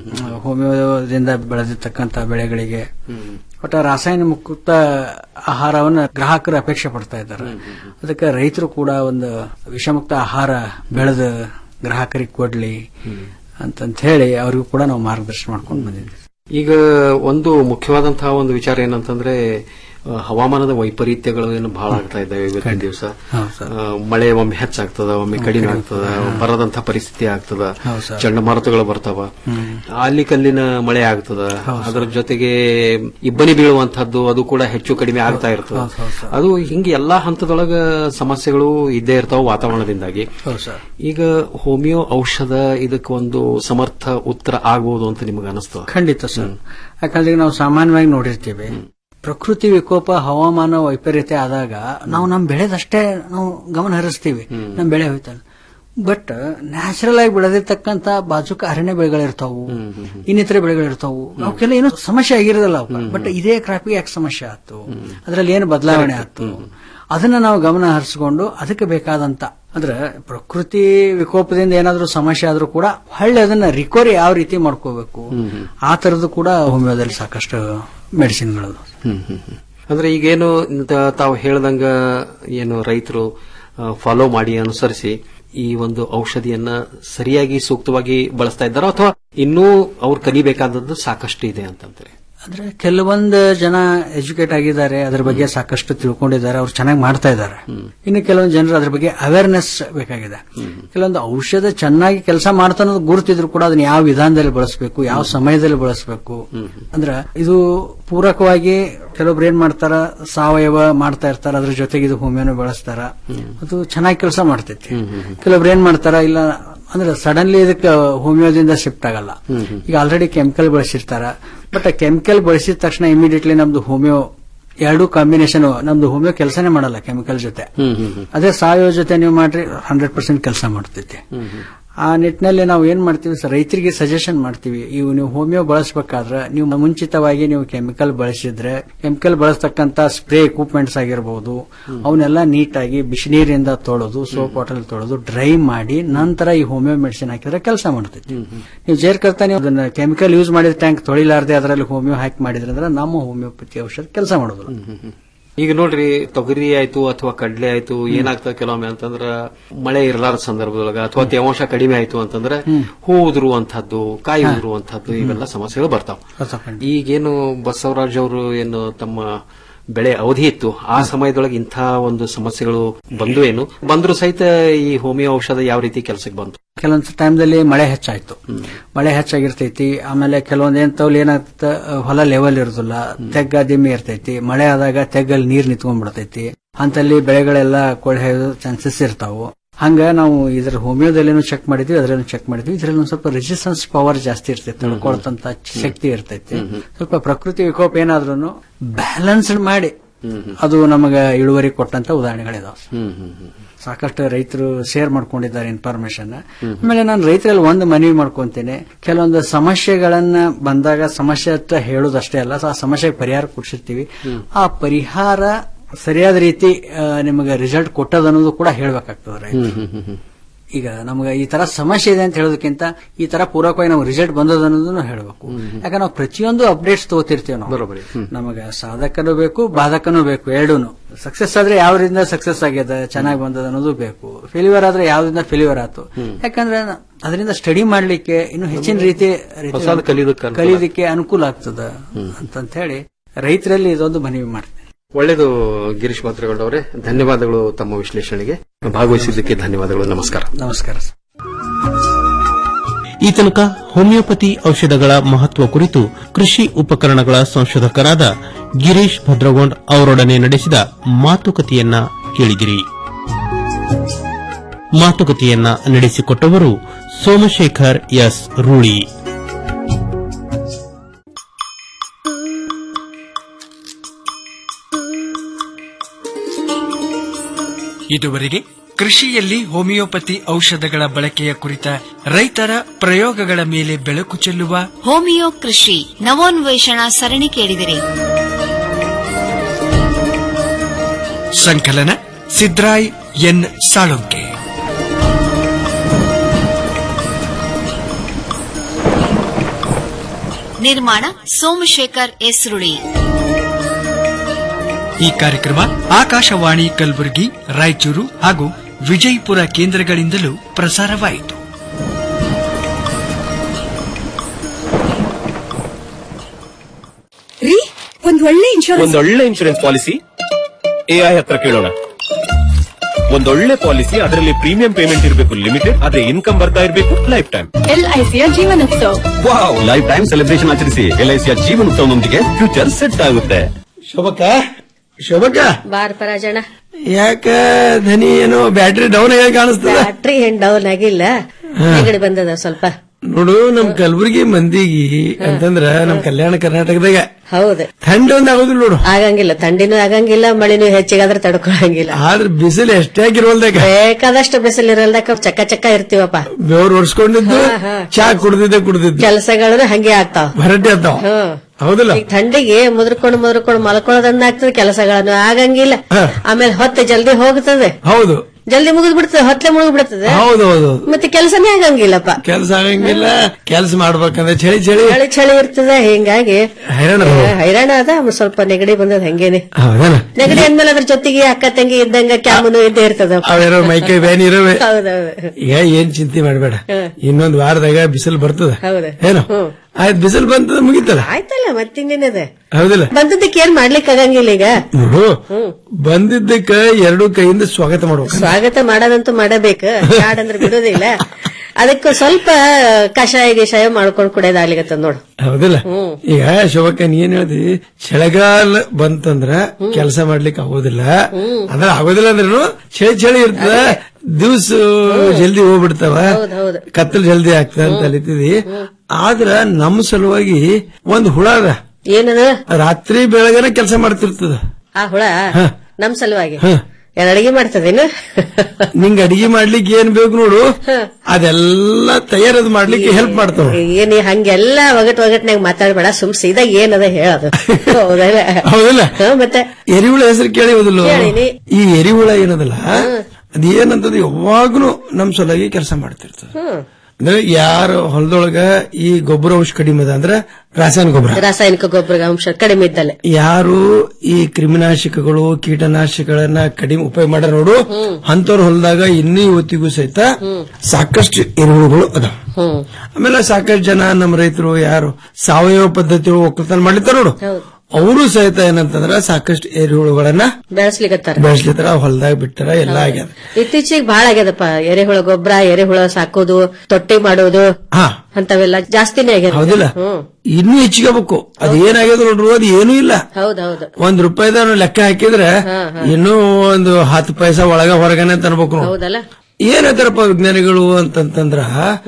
ಹೋಮಿಯೋದಿಂದ ಬೆಳೆದಿರ್ತಕ್ಕಂತ ಬೆಳೆಗಳಿಗೆ ಒಟ್ಟ ರಾಸಾಯನಿಕ ಮುಕ್ತ ಆಹಾರವನ್ನು ಗ್ರಾಹಕರು ಅಪೇಕ್ಷೆ ಪಡ್ತಾ ಇದ್ದಾರೆ ಅದಕ್ಕೆ ರೈತರು ಕೂಡ ಒಂದು ವಿಷಮುಕ್ತ ಆಹಾರ ಬೆಳೆದ ಗ್ರಾಹಕರಿಗೆ ಕೊಡ್ಲಿ ಅಂತಂತ ಹೇಳಿ ಅವ್ರಿಗೂ ಕೂಡ ನಾವು ಮಾರ್ಗದರ್ಶನ ಮಾಡ್ಕೊಂಡು ಬಂದಿದ್ದೀವಿ ಈಗ ಒಂದು ಮುಖ್ಯವಾದಂತಹ ಒಂದು ವಿಚಾರ ಏನಂತಂದ್ರೆ ಆ, ಹವಾಮಾನದ ವೈಪರೀತ್ಯಗಳು ಏನು ಬಹಳ ಆಗ್ತಾ ಇದ್ದಾವೆ ಇವತ್ತಿನ ದಿವಸ ಮಳೆ ಒಮ್ಮೆ ಹೆಚ್ಚಾಗ್ತದ ಒಮ್ಮೆ ಕಡಿಮೆ ಆಗ್ತದ ಬರದಂತ ಪರಿಸ್ಥಿತಿ ಆಗ್ತದ ಚಂಡಮಾರುತಗಳು ಬರ್ತಾವ ಅಲ್ಲಿ ಕಲ್ಲಿನ ಮಳೆ ಆಗ್ತದ ಅದರ ಜೊತೆಗೆ ಇಬ್ಬನಿ ಬೀಳುವಂತಹದ್ದು ಅದು ಕೂಡ ಹೆಚ್ಚು ಕಡಿಮೆ ಆಗ್ತಾ ಇರ್ತದ ಅದು ಹಿಂಗೆ ಎಲ್ಲಾ ಹಂತದೊಳಗ ಸಮಸ್ಯೆಗಳು ಇದ್ದೇ ಇರ್ತಾವ ವಾತಾವರಣದಿಂದಾಗಿ ಈಗ ಹೋಮಿಯೋ ಔಷಧ ಇದಕ್ಕೆ ಒಂದು ಸಮರ್ಥ ಉತ್ತರ ಆಗಬಹುದು ಅಂತ ನಿಮಗೆ ಅನಿಸ್ತದ ಖಂಡಿತ ಸರ್ ಯಾಕಂದ್ರೆ ಈಗ ನಾವು ಸಾಮಾನ್ಯವಾಗಿ ನೋಡಿರ್ತೀವಿ ಪ್ರಕೃತಿ ವಿಕೋಪ ಹವಾಮಾನ ವೈಪರೀತ್ಯ ಆದಾಗ ನಾವು ನಮ್ಮ ಬೆಳೆದಷ್ಟೇ ನಾವು ಗಮನ ಹರಿಸ್ತೀವಿ ನಮ್ಮ ಬೆಳೆ ಹೋಯ್ತಲ್ಲ ಬಟ್ ನ್ಯಾಚುರಲ್ ಆಗಿ ಬೆಳೆದಿರ್ತಕ್ಕಂತ ಬಾಜುಕ ಅರಣ್ಯ ಬೆಳೆಗಳಿರ್ತಾವು ಇನ್ನಿತರ ಬೆಳೆಗಳಿರ್ತಾವು ಅವಕ್ಕೆಲ್ಲ ಏನು ಸಮಸ್ಯೆ ಆಗಿರೋದಿಲ್ಲ ಬಟ್ ಇದೇ ಕ್ರಾಪಿಗೆ ಯಾಕೆ ಸಮಸ್ಯೆ ಆಯ್ತು ಅದರಲ್ಲಿ ಏನು ಬದಲಾವಣೆ ಆಯ್ತು ಅದನ್ನ ನಾವು ಗಮನ ಹರಿಸಿಕೊಂಡು ಅದಕ್ಕೆ ಬೇಕಾದಂತ ಅಂದ್ರೆ ಪ್ರಕೃತಿ ವಿಕೋಪದಿಂದ ಏನಾದ್ರೂ ಸಮಸ್ಯೆ ಆದ್ರೂ ಕೂಡ ಹೊಳ್ಳಿ ಅದನ್ನ ರಿಕವರಿ ಯಾವ ರೀತಿ ಮಾಡ್ಕೋಬೇಕು ಆ ತರದ್ದು ಕೂಡ ಹೋಮಿಯೋದಲ್ಲಿ ಸಾಕಷ್ಟು ಮೆಡಿಸಿನ್ಗಳು ಹ್ಮ್ ಹ್ಮ್ ಹ್ಮ್. ಅಂದ್ರೆ ಈಗೇನು ಇಂತ ತಾವು ಹೇಳ್ದಂಗ ಏನು ರೈತರು ಫಾಲೋ ಮಾಡಿ ಅನುಸರಿಸಿ ಈ ಒಂದು ಔಷಧಿಯನ್ನ ಸರಿಯಾಗಿ ಸೂಕ್ತವಾಗಿ ಬಳಸ್ತಾ ಇದ್ದಾರೋ ಅಥವಾ ಇನ್ನೂ ಅವ್ರು ಕಲಿಬೇಕಾದದ್ದು ಸಾಕಷ್ಟು ಇದೆ ಅಂತಂದ್ರೆ ಅಂದ್ರೆ ಕೆಲವೊಂದು ಜನ ಎಜುಕೇಟ್ ಆಗಿದ್ದಾರೆ ಅದ್ರ ಬಗ್ಗೆ ಸಾಕಷ್ಟು ತಿಳ್ಕೊಂಡಿದ್ದಾರೆ ಅವ್ರು ಚೆನ್ನಾಗಿ ಮಾಡ್ತಾ ಇದ್ದಾರೆ ಇನ್ನು ಕೆಲವೊಂದು ಜನರು ಅದ್ರ ಬಗ್ಗೆ ಅವೇರ್ನೆಸ್ ಬೇಕಾಗಿದೆ ಕೆಲವೊಂದು ಔಷಧ ಚೆನ್ನಾಗಿ ಕೆಲಸ ಮಾಡ್ತಾ ಅನ್ನೋದು ಗುರುತಿದ್ರು ಕೂಡ ಅದನ್ನ ಯಾವ ವಿಧಾನದಲ್ಲಿ ಬಳಸಬೇಕು ಯಾವ ಸಮಯದಲ್ಲಿ ಬಳಸಬೇಕು ಅಂದ್ರೆ ಇದು ಪೂರಕವಾಗಿ ಕೆಲವೊಬ್ರು ಏನ್ ಮಾಡ್ತಾರ ಸಾವಯವ ಮಾಡ್ತಾ ಇರ್ತಾರ ಅದ್ರ ಜೊತೆಗೆ ಇದು ಹೋಮಿಯೋನು ಬಳಸ್ತಾರ ಅದು ಚೆನ್ನಾಗಿ ಕೆಲಸ ಮಾಡ್ತೈತಿ ಕೆಲವೊಬ್ರು ಏನ್ ಮಾಡ್ತಾರ ಇಲ್ಲ ಅಂದ್ರೆ ಸಡನ್ಲಿ ಇದಕ್ಕೆ ಹೋಮಿಯೋದಿಂದ ಶಿಫ್ಟ್ ಆಗಲ್ಲ ಈಗ ಆಲ್ರೆಡಿ ಕೆಮಿಕಲ್ ಬಳಸಿರ್ತಾರ ಬಟ್ ಕೆಮಿಕಲ್ ಬಳಸಿದ ತಕ್ಷಣ ಇಮಿಡಿಯೇಟ್ಲಿ ನಮ್ದು ಹೋಮಿಯೋ ಎರಡು ಕಾಂಬಿನೇಷನ್ ನಮ್ದು ಹೋಮಿಯೋ ಕೆಲಸನೇ ಮಾಡಲ್ಲ ಕೆಮಿಕಲ್ ಜೊತೆ ಅದೇ ಸಾವಯವ ಜೊತೆ ನೀವು ಮಾಡ್ರಿ ಹಂಡ್ರೆಡ್ ಪರ್ಸೆಂಟ್ ಕೆಲಸ ಮಾಡ್ತೈತಿ ಆ ನಿಟ್ಟಿನಲ್ಲಿ ನಾವು ಏನ್ ಮಾಡ್ತೀವಿ ಸರ್ ರೈತರಿಗೆ ಸಜೆಷನ್ ಮಾಡ್ತೀವಿ ಇವು ನೀವು ಹೋಮಿಯೋ ಬಳಸಬೇಕಾದ್ರೆ ನೀವು ಮುಂಚಿತವಾಗಿ ನೀವು ಕೆಮಿಕಲ್ ಬಳಸಿದ್ರೆ ಕೆಮಿಕಲ್ ಬಳಸ್ತಕ್ಕಂತ ಸ್ಪ್ರೇ ಎಕ್ವಿಪ್ಮೆಂಟ್ಸ್ ಆಗಿರಬಹುದು ಅವನ್ನೆಲ್ಲ ನೀಟಾಗಿ ಬಿಸಿನೀರಿಂದ ತೊಳೆದು ಸೋಪ್ ವಾಟರ್ ತೊಳೆದು ಡ್ರೈ ಮಾಡಿ ನಂತರ ಈ ಹೋಮಿಯೋ ಮೆಡಿಸಿನ್ ಹಾಕಿದ್ರೆ ಕೆಲಸ ಮಾಡ್ತೈತಿ ನೀವು ಜೇರ್ಕರ್ತಾ ನೀವು ಅದನ್ನ ಕೆಮಿಕಲ್ ಯೂಸ್ ಮಾಡಿದ ಟ್ಯಾಂಕ್ ತೊಳಿಲಾರ್ದೆ ಅದರಲ್ಲಿ ಹೋಮಿಯೋ ಹಾಕಿ ಮಾಡಿದ್ರೆ ಅಂದ್ರೆ ನಮ್ಮ ಹೋಮಿಯೋಪತಿ ಔಷಧ ಕೆಲಸ ಮಾಡೋದಿಲ್ಲ ಈಗ ನೋಡ್ರಿ ತೊಗರಿ ಆಯ್ತು ಅಥವಾ ಕಡ್ಲೆ ಆಯ್ತು ಏನಾಗ್ತದೆ ಕೆಲವೊಮ್ಮೆ ಅಂತಂದ್ರ ಮಳೆ ಇರಲಾರ ಸಂದರ್ಭದೊಳಗ ಅಥವಾ ತೇವಾಂಶ ಕಡಿಮೆ ಆಯ್ತು ಅಂತಂದ್ರೆ ಹೂ ಉದುರುವಂತಹದ್ದು ಕಾಯಿ ಉದುರುವಂತಹದ್ದು ಇವೆಲ್ಲ ಸಮಸ್ಯೆಗಳು ಬರ್ತಾವ ಈಗೇನು ಬಸವರಾಜ್ ಅವರು ಏನು ತಮ್ಮ ಬೆಳೆ ಅವಧಿ ಇತ್ತು ಆ ಸಮಯದೊಳಗೆ ಇಂಥ ಒಂದು ಸಮಸ್ಯೆಗಳು ಬಂದು ಏನು ಬಂದ್ರು ಸಹಿತ ಈ ಹೋಮಿಯೋ ಔಷಧ ಯಾವ ರೀತಿ ಕೆಲಸಕ್ಕೆ ಬಂತು ಕೆಲವೊಂದು ಟೈಮ್ದಲ್ಲಿ ಮಳೆ ಹೆಚ್ಚಾಯ್ತು ಮಳೆ ಹೆಚ್ಚಾಗಿರ್ತೈತಿ ಆಮೇಲೆ ಕೆಲವೊಂದ್ ಏನ್ತಾವಲ್ಲಿ ಏನಾಗ್ತ ಹೊಲ ಲೆವೆಲ್ ಇರೋದಿಲ್ಲ ತೆಗ್ಗ ದಿಮ್ಮಿ ಇರ್ತೈತಿ ಮಳೆ ಆದಾಗ ತೆಗ್ಗಲ್ಲಿ ನೀರ್ ನಿಂತ್ಕೊಂಡ್ಬಿಡ್ತೈತಿ ಅಂತಲ್ಲಿ ಬೆಳೆಗಳೆಲ್ಲ ಕೊಳೆ ಚಾನ್ಸಸ್ ಇರ್ತಾವು ಹಂಗ ನಾವು ಇದ್ರ ಹೋಮಿಯೋದಲ್ಲಿನೂ ಚೆಕ್ ಮಾಡಿದ್ವಿ ಅದ್ರಲ್ಲೂ ಚೆಕ್ ಮಾಡಿದ್ವಿ ಇದ್ರಲ್ಲಿ ಒಂದ್ ಸ್ವಲ್ಪ ರೆಸಿಸ್ಟೆನ್ಸ್ ಪವರ್ ಜಾಸ್ತಿ ಇರ್ತೈತಿ ತಡ್ಕೊಳ್ತಂತ ಶಕ್ತಿ ಇರ್ತೈತಿ ಸ್ವಲ್ಪ ಪ್ರಕೃತಿ ವಿಕೋಪ ಏನಾದ್ರೂ ಬ್ಯಾಲೆನ್ಸ್ಡ್ ಮಾಡಿ ಅದು ನಮಗ ಇಳುವರಿ ಕೊಟ್ಟಂತ ಉದಾಹರಣೆಗಳಿದಾವೆ ಸಾಕಷ್ಟು ರೈತರು ಶೇರ್ ಮಾಡ್ಕೊಂಡಿದ್ದಾರೆ ಇನ್ಫಾರ್ಮೇಶನ್ ಆಮೇಲೆ ನಾನು ರೈತರಲ್ಲಿ ಒಂದು ಮನವಿ ಮಾಡ್ಕೊಂತೇನೆ ಕೆಲವೊಂದು ಸಮಸ್ಯೆಗಳನ್ನ ಬಂದಾಗ ಸಮಸ್ಯೆ ಹತ್ರ ಹೇಳೋದಷ್ಟೇ ಅಲ್ಲ ಆ ಸಮಸ್ಯೆಗೆ ಪರಿಹಾರ ಕೊಡ್ಸಿರ್ತೀವಿ ಆ ಪರಿಹಾರ ಸರಿಯಾದ ರೀತಿ ನಿಮಗೆ ರಿಸಲ್ಟ್ ಕೊಟ್ಟದ ಅನ್ನೋದು ಕೂಡ ಹೇಳ್ಬೇಕಾಗ್ತದೆ ರೈತರು ಈಗ ನಮ್ಗೆ ಈ ತರ ಸಮಸ್ಯೆ ಇದೆ ಅಂತ ಹೇಳೋದಕ್ಕಿಂತ ಈ ತರ ಪೂರಕವಾಗಿ ನಾವು ರಿಸಲ್ಟ್ ಬಂದದ ಅನ್ನೋದನ್ನು ಹೇಳಬೇಕು ಯಾಕಂದ್ರೆ ನಾವು ಪ್ರತಿಯೊಂದು ಅಪ್ಡೇಟ್ಸ್ ತಗೋತಿರ್ತೀವಿ ನಾವು ನಮಗೆ ಸಾಧಕನೂ ಬೇಕು ಬಾಧಕನೂ ಬೇಕು ಎರಡೂನು ಸಕ್ಸಸ್ ಆದ್ರೆ ಯಾವ್ದ್ರಿಂದ ಸಕ್ಸಸ್ ಆಗ್ಯದ ಚೆನ್ನಾಗಿ ಬಂದದ ಅನ್ನೋದು ಬೇಕು ಫೇಲ್ಯೂರ್ ಆದ್ರೆ ಯಾವ್ದ್ರಿಂದ ಫೇಲ್ಯೂರ್ ಆಯ್ತು ಯಾಕಂದ್ರೆ ಅದರಿಂದ ಸ್ಟಡಿ ಮಾಡ್ಲಿಕ್ಕೆ ಇನ್ನು ಹೆಚ್ಚಿನ ರೀತಿ ಹೊಸದು ಕಲಿಯೋದಕ್ಕೆ ಅನುಕೂಲ ಕಲಿಯೋದಕ್ಕೆ ಅನುಕೂಲ ಆಗ್ತದ ಅಂತಂತ ಹೇಳಿ ರೈತರಲ್ಲಿ ಇದೊಂದು ಮನವಿ ಮಾಡ್ತೀನಿ ಒಳ್ಳೆಯದು ಗಿರೀಶ್ ಭದ್ರಗೌಡ ಅವರೇ ಧನ್ಯವಾದಗಳು ತಮ್ಮ ವಿಶ್ಲೇಷಣೆಗೆ ಭಾಗವಹಿಸಿದ್ದಕ್ಕೆ ಧನ್ಯವಾದಗಳು ನಮಸ್ಕಾರ ನಮಸ್ಕಾರ ಈ ತನಕ ಹೋಮಿಯೋಪತಿ ಔಷಧಗಳ ಮಹತ್ವ ಕುರಿತು ಕೃಷಿ ಉಪಕರಣಗಳ ಸಂಶೋಧಕರಾದ ಗಿರೀಶ್ ಭದ್ರಗೊಂಡ್ ಅವರೊಡನೆ ನಡೆಸಿದ ಮಾತುಕತೆಯನ್ನ ಕೇಳಿದಿರಿ ಮಾತುಕತೆಯನ್ನ ನಡೆಸಿಕೊಟ್ಟವರು ಸೋಮಶೇಖರ್ ಎಸ್ ರೂಳಿ ಇದುವರೆಗೆ ಕೃಷಿಯಲ್ಲಿ ಹೋಮಿಯೋಪತಿ ಔಷಧಗಳ ಬಳಕೆಯ ಕುರಿತ ರೈತರ ಪ್ರಯೋಗಗಳ ಮೇಲೆ ಬೆಳಕು ಚೆಲ್ಲುವ ಹೋಮಿಯೋ ಕೃಷಿ ನವೋನ್ವೇಷಣಾ ಸರಣಿ ಕೇಳಿದಿರಿ ಸಂಕಲನ ಸಿದ್ರಾಯ್ ಎನ್ ಸಾಳುಂಕೆ ನಿರ್ಮಾಣ ಸೋಮಶೇಖರ್ ಎಸ್ರುಳಿ ಈ ಕಾರ್ಯಕ್ರಮ ಆಕಾಶವಾಣಿ ಕಲಬುರಗಿ ರಾಯಚೂರು ಹಾಗೂ ವಿಜಯಪುರ ಕೇಂದ್ರಗಳಿಂದಲೂ ಪ್ರಸಾರವಾಯಿತು ರೀ ಒಂದ್ ಒಳ್ಳೆ ಇನ್ಶೂರೆನ್ಸ್ ಒಂದೊಳ್ಳೆ ಇನ್ಶೂರೆನ್ಸ್ ಪಾಲಿಸಿ ಎಐ ಹತ್ರ ಕೇಳೋಣ ಒಂದೊಳ್ಳೆ ಪಾಲಿಸಿ ಅದರಲ್ಲಿ ಪ್ರೀಮಿಯಂ ಪೇಮೆಂಟ್ ಇರಬೇಕು ಲಿಮಿಟೆಡ್ ಆದ್ರೆ ಇನ್ಕಮ್ ಬರ್ತಾ ಇರಬೇಕು ಲೈಫ್ ಟೈಮ್ ಎಲ್ಐಸಿಯ ಜೀವನೋತ್ಸವ ವಾವ್ ಲೈಫ್ ಟೈಮ್ ಸೆಲೆಬ್ರೇಷನ್ ಆಚರಿಸಿ ಎಲ್ಐಸಿಯ ಜೀವನೋತ್ಸವದೊಂದಿಗೆ ಫ್ಯೂಚರ್ ಸೆಟ್ ಆಗುತ್ತೆ ಶೋಭಕ್ಕ ಶೋಭಕ್ಕ ಬಾರ್ ಪರಾಜಣ ಯಾಕ ಧನಿ ಏನೋ ಬ್ಯಾಟ್ರಿ ಡೌನ್ ಆಗಿ ಕಾಣಿಸ್ತದ ಬ್ಯಾಟ್ರಿ ಏನ್ ಡೌನ್ ಆಗಿಲ್ಲ ನೆಗಡಿ ಬಂದದ ಸ್ವಲ್ಪ ನೋಡು ನಮ್ ಕಲಬುರಗಿ ಮಂದಿಗಿ ಅಂತಂದ್ರ ನಮ್ ಕಲ್ಯಾಣ ಕರ್ನಾಟಕದಾಗ ಹೌದು ಥಂಡಿ ಒಂದ್ ಆಗೋದಿಲ್ಲ ನೋಡು ಆಗಂಗಿಲ್ಲ ಥಂಡಿನೂ ಆಗಂಗಿಲ್ಲ ಮಳಿನೂ ಹೆಚ್ಚಿಗಾದ್ರೆ ತಡ್ಕೊಳಂಗಿಲ್ಲ ಆದ್ರೆ ಬಿಸಿಲು ಎಷ್ಟೇ ಆಗಿರೋಲ್ದಾಗ ಬೇಕಾದಷ್ಟು ಬಿಸಿಲಿರಲ್ದಕ್ಕ ಚಕ್ಕ ಚಕ್ಕ ಇರ್ತೀವಪ್ಪ ಬೆವ್ರು ಒರ್ಸ್ಕೊಂಡಿದ್ದು ಹಾ, ಹಾ. ಚಾ ಕುಡ್ದಿದ್ದೆ ಕುಡ್ದಿದ್ದು ಕೆಲಸಗಳು ಹಂಗೆ ಆಗ್ತಾವ ಭರಟೆ ಆತಾವ ಹ್ಮ್ ಹೌದಲ್ಲ ಈಗ ಥಂಡಿಗೆ ಮುದ್ರಕೊಂಡು ಮುದ್ರಕೊಂಡು ಮಲ್ಕೊಳ್ಳೋದನ್ನ ಆಗ್ತದೆ ಕೆಲಸಗಳನ್ನು ಆಗಂಗಿಲ್ಲ ಆಮೇಲೆ ಹೊತ್ತು ಜಲ್ದಿ ಹೋಗ್ತದೆ ಹೌದು ಜಲ್ದಿ ಮುಗಿದ್ ಬಿಡ್ತದೆ ಹೊತ್ಲೆ ಮುಗಿದ್ ಬಿಡ್ತದೆ ಹೌದೌದು ಮತ್ತೆ ಕೆಲಸನೇ ಆಗಂಗಿಲ್ಲಪ್ಪ ಕೆಲಸ ಆಗಂಗಿಲ್ಲ ಕೆಲಸ ಮಾಡ್ಬೇಕಂದ್ರೆ ಚಳಿ ಚಳಿ ಚಳಿ ಚಳಿ ಇರ್ತದೆ ಹಿಂಗಾಗಿ ಹೈರಾಣ ಅದ. ಆ, ಹೈರಾಣ ಅದ ಒಂದ್ ಸ್ವಲ್ಪ ನೆಗಡಿ ಬಂದದ ಹಂಗೇನೆ ಹೌದೇನ ನೆಗಡಿ ಅಂದ್ಮೇಲೆ ಅದ್ರ ಜೊತೆಗೆ ಅಕ್ಕ ತಂಗಿ ಇದ್ದಂಗ ಕ್ಯಾಮನು ಇದ್ದೇ ಇರ್ತದ ಅವೇನೋ ಮೈಕೈ ಬ್ಯಾನ್ ಇರವೆ ಹೌದೌದು ಈಗ ಏನ್ ಚಿಂತೆ ಮಾಡ್ಬೇಡ ಇನ್ನೊಂದ್ ವಾರದಾಗ ಬಿಸಿಲು ಬರ್ತದ ಹೌದು ಏನು ಆಯ್ತು ಬಿಸಿಲು ಬಂತದ ಮುಗಿತಲ್ಲ ಆಯ್ತಲ್ಲ ಮತ್ತಿನ್ನೇನದ ಹೌದಿಲ್ಲ ಬಂದದ್ದಕ್ಕೆ ಏನ್ ಮಾಡ್ಲಿಕ್ಕೆ ಆಗಂಗಿಲ್ಲ ಈಗ ನೋಡು ಬಂದಿದ್ದಕ್ಕ ಎರಡು ಕೈಯಿಂದ ಸ್ವಾಗತ ಮಾಡ್ಬೇಕು ಸ್ವಾಗತ ಮಾಡೋದಂತೂ ಮಾಡಬೇಕು ಯಾಡಂದ್ರೆ ಬಿಡೋದಿಲ್ಲ ಅದಕ್ಕೆ ಸ್ವಲ್ಪ ಕಷಾಯ ಗಿಷಾಯ ಮಾಡ್ಕೊಂಡ್ ಕುಡಿಯೋದಾಗ್ಲಿಕತ್ತದ ನೋಡು ಹೌದಿಲ್ಲ ಈಗ ಶೋಭಕ್ಕ ನೀ ಏನ್ ಹೇಳ್ದಿ ಚಳಿಗಾಲ ಬಂತಂದ್ರ ಕೆಲಸ ಮಾಡ್ಲಿಕ್ಕೆ ಆಗೋದಿಲ್ಲ ಅಂದ್ರೆ ಆಗೋದಿಲ್ಲ ಅಂದ್ರೂ ಚಳಿ ಚಳಿ ಇರ್ತದ ದಿವ್ಸ ಜಲ್ದಿ ಹೋಗ್ಬಿಡ್ತಾವ ಹೌದೌದು ಕತ್ತಲು ಜಲ್ದಿ ಆಗ್ತದ ಅಂತ ಅಲಿತಿದಿ ಆದ್ರ ನಮ್ಮ ಸಲುವಾಗಿ ಒಂದ್ ಹುಳ ಅದ ಏನದ ರಾತ್ರಿ ಬೆಳಗನೆ ಕೆಲಸ ಮಾಡ್ತಿರ್ತದ ಆ ಹುಳ ನಮ್ ಸಲುವಾಗಿ ಹ. ಏನ್ ಅಡಿಗೆ ಮಾಡ್ತದೇನು ನಿಂಗ್ ಅಡಿಗೆ ಮಾಡ್ಲಿಕ್ಕೆ ಏನ್ ಬೇಕು ನೋಡು ಅದೆಲ್ಲ ತಯಾರದ್ ಮಾಡ್ಲಿಕ್ಕೆ ಹೆಲ್ಪ್ ಮಾಡ್ತಾವ ಏನ್ ಈ ಹಂಗೆಲ್ಲ ಒಗಟ್ ಒಗಟ್ನಾಗ ಮಾತಾಡ್ಬೇಡ ಸುಮ್ ಸೀದಾ ಏನದ ಹೇಳದು ಹೌದಲ್ಲ ಹೌದಿಲ್ಲ ಹ, ಮತ್ತೆ ಎರಿಹುಳ ಹೆಸರು ಕೇಳಿ ಹೋದಿಲ್ಲ ಕೇಳೀನಿ. ಈ ಎರಿಹುಳ ಏನದಲ್ಲ ಅದೇನಂತಂದ್ರೆ ಯಾವಾಗ್ಲೂ ನಮ್ ಸಲುವಾಗಿ ಕೆಲಸ ಮಾಡ್ತಿರ್ತದೆ ಹ್ಮ್ ಅಂದ್ರೆ ಯಾರು ಹೊಲದೊಳಗ ಈ ಗೊಬ್ಬರ ಅಂಶ ಕಡಿಮೆ ಅದ ಅಂದ್ರೆ ರಾಸಾಯನಿಕ ಗೊಬ್ಬರ ರಾಸಾಯನಿಕ ಗೊಬ್ಬರ ಅಂಶ ಕಡಿಮೆ ಇದ್ದಲೆ ಯಾರು ಈ ಕ್ರಿಮಿನಾಶಕಗಳು ಕೀಟನಾಶಕಗಳನ್ನ ಕಡಿಮೆ ಉಪಯೋಗ ಮಾಡ ನೋಡು ಅಂತವ್ರ ಹೊಲದಾಗ ಇನ್ನೂ ಇವತ್ತಿಗೂ ಸಹಿತ ಸಾಕಷ್ಟು ಎರೆಹುಳುಗಳು ಅದಾವ ಹ್ಮ್ ಆಮೇಲೆ ಸಾಕಷ್ಟು ಜನ ನಮ್ಮ ರೈತರು ಯಾರು ಸಾವಯವ ಪದ್ಧತಿ ಒಕ್ಕಲ್ತನ ಮಾಡ್ಲಿತ್ತಾರ ನೋಡು ಹೌದು ಅವರು ಸಹಿತ ಏನಂತಂದ್ರ ಸಾಕಷ್ಟು ಎರೆಹುಳುಗಳನ್ನ ಬೆಳೆಸ್ಲಿಕತ್ತಾರ ಬೆಳೆಸ್ಲಿತ್ತಾರ ಹೊಲದಾಗ ಬಿಟ್ಟಾರ ಎಲ್ಲ ಆಗ್ಯದ ಇತ್ತೀಚೆಗೆ ಬಾಳ ಆಗ್ಯದಪ್ಪ ಎರೆಹುಳ ಗೊಬ್ಬರ ಎರೆಹುಳ ಸಾಕೋದು ತೊಟ್ಟಿ ಮಾಡೋದು ಹಾ ಅಂತವೆಲ್ಲ ಜಾಸ್ತಿನೇ ಆಗ್ಯದ ಹೌದಿಲ್ಲ ಹ್ಮ್ ಇನ್ನೂ ಹೆಚ್ಚಿಗೆ ಬೇಕು ಅದು ಏನಾಗ್ಯದ ನೋಡ್ರು ಅದು ಏನೂ ಇಲ್ಲ ಹೌದೌದು ಒಂದ್ ರೂಪಾಯಿದ ಲೆಕ್ಕ ಹಾಕಿದ್ರೆ ಇನ್ನೂ ಒಂದು ಹತ್ತು ಪೈಸಾ ಒಳಗ ಹೊರಗನೆ ಅಂತ ಅನ್ಬೇಕು ನೋಡು. ಹೌದಲ್ಲ ಏನಂತಾರಪ್ಪ ವಿಜ್ಞಾನಿಗಳು ಅಂತಂತಂದ್ರ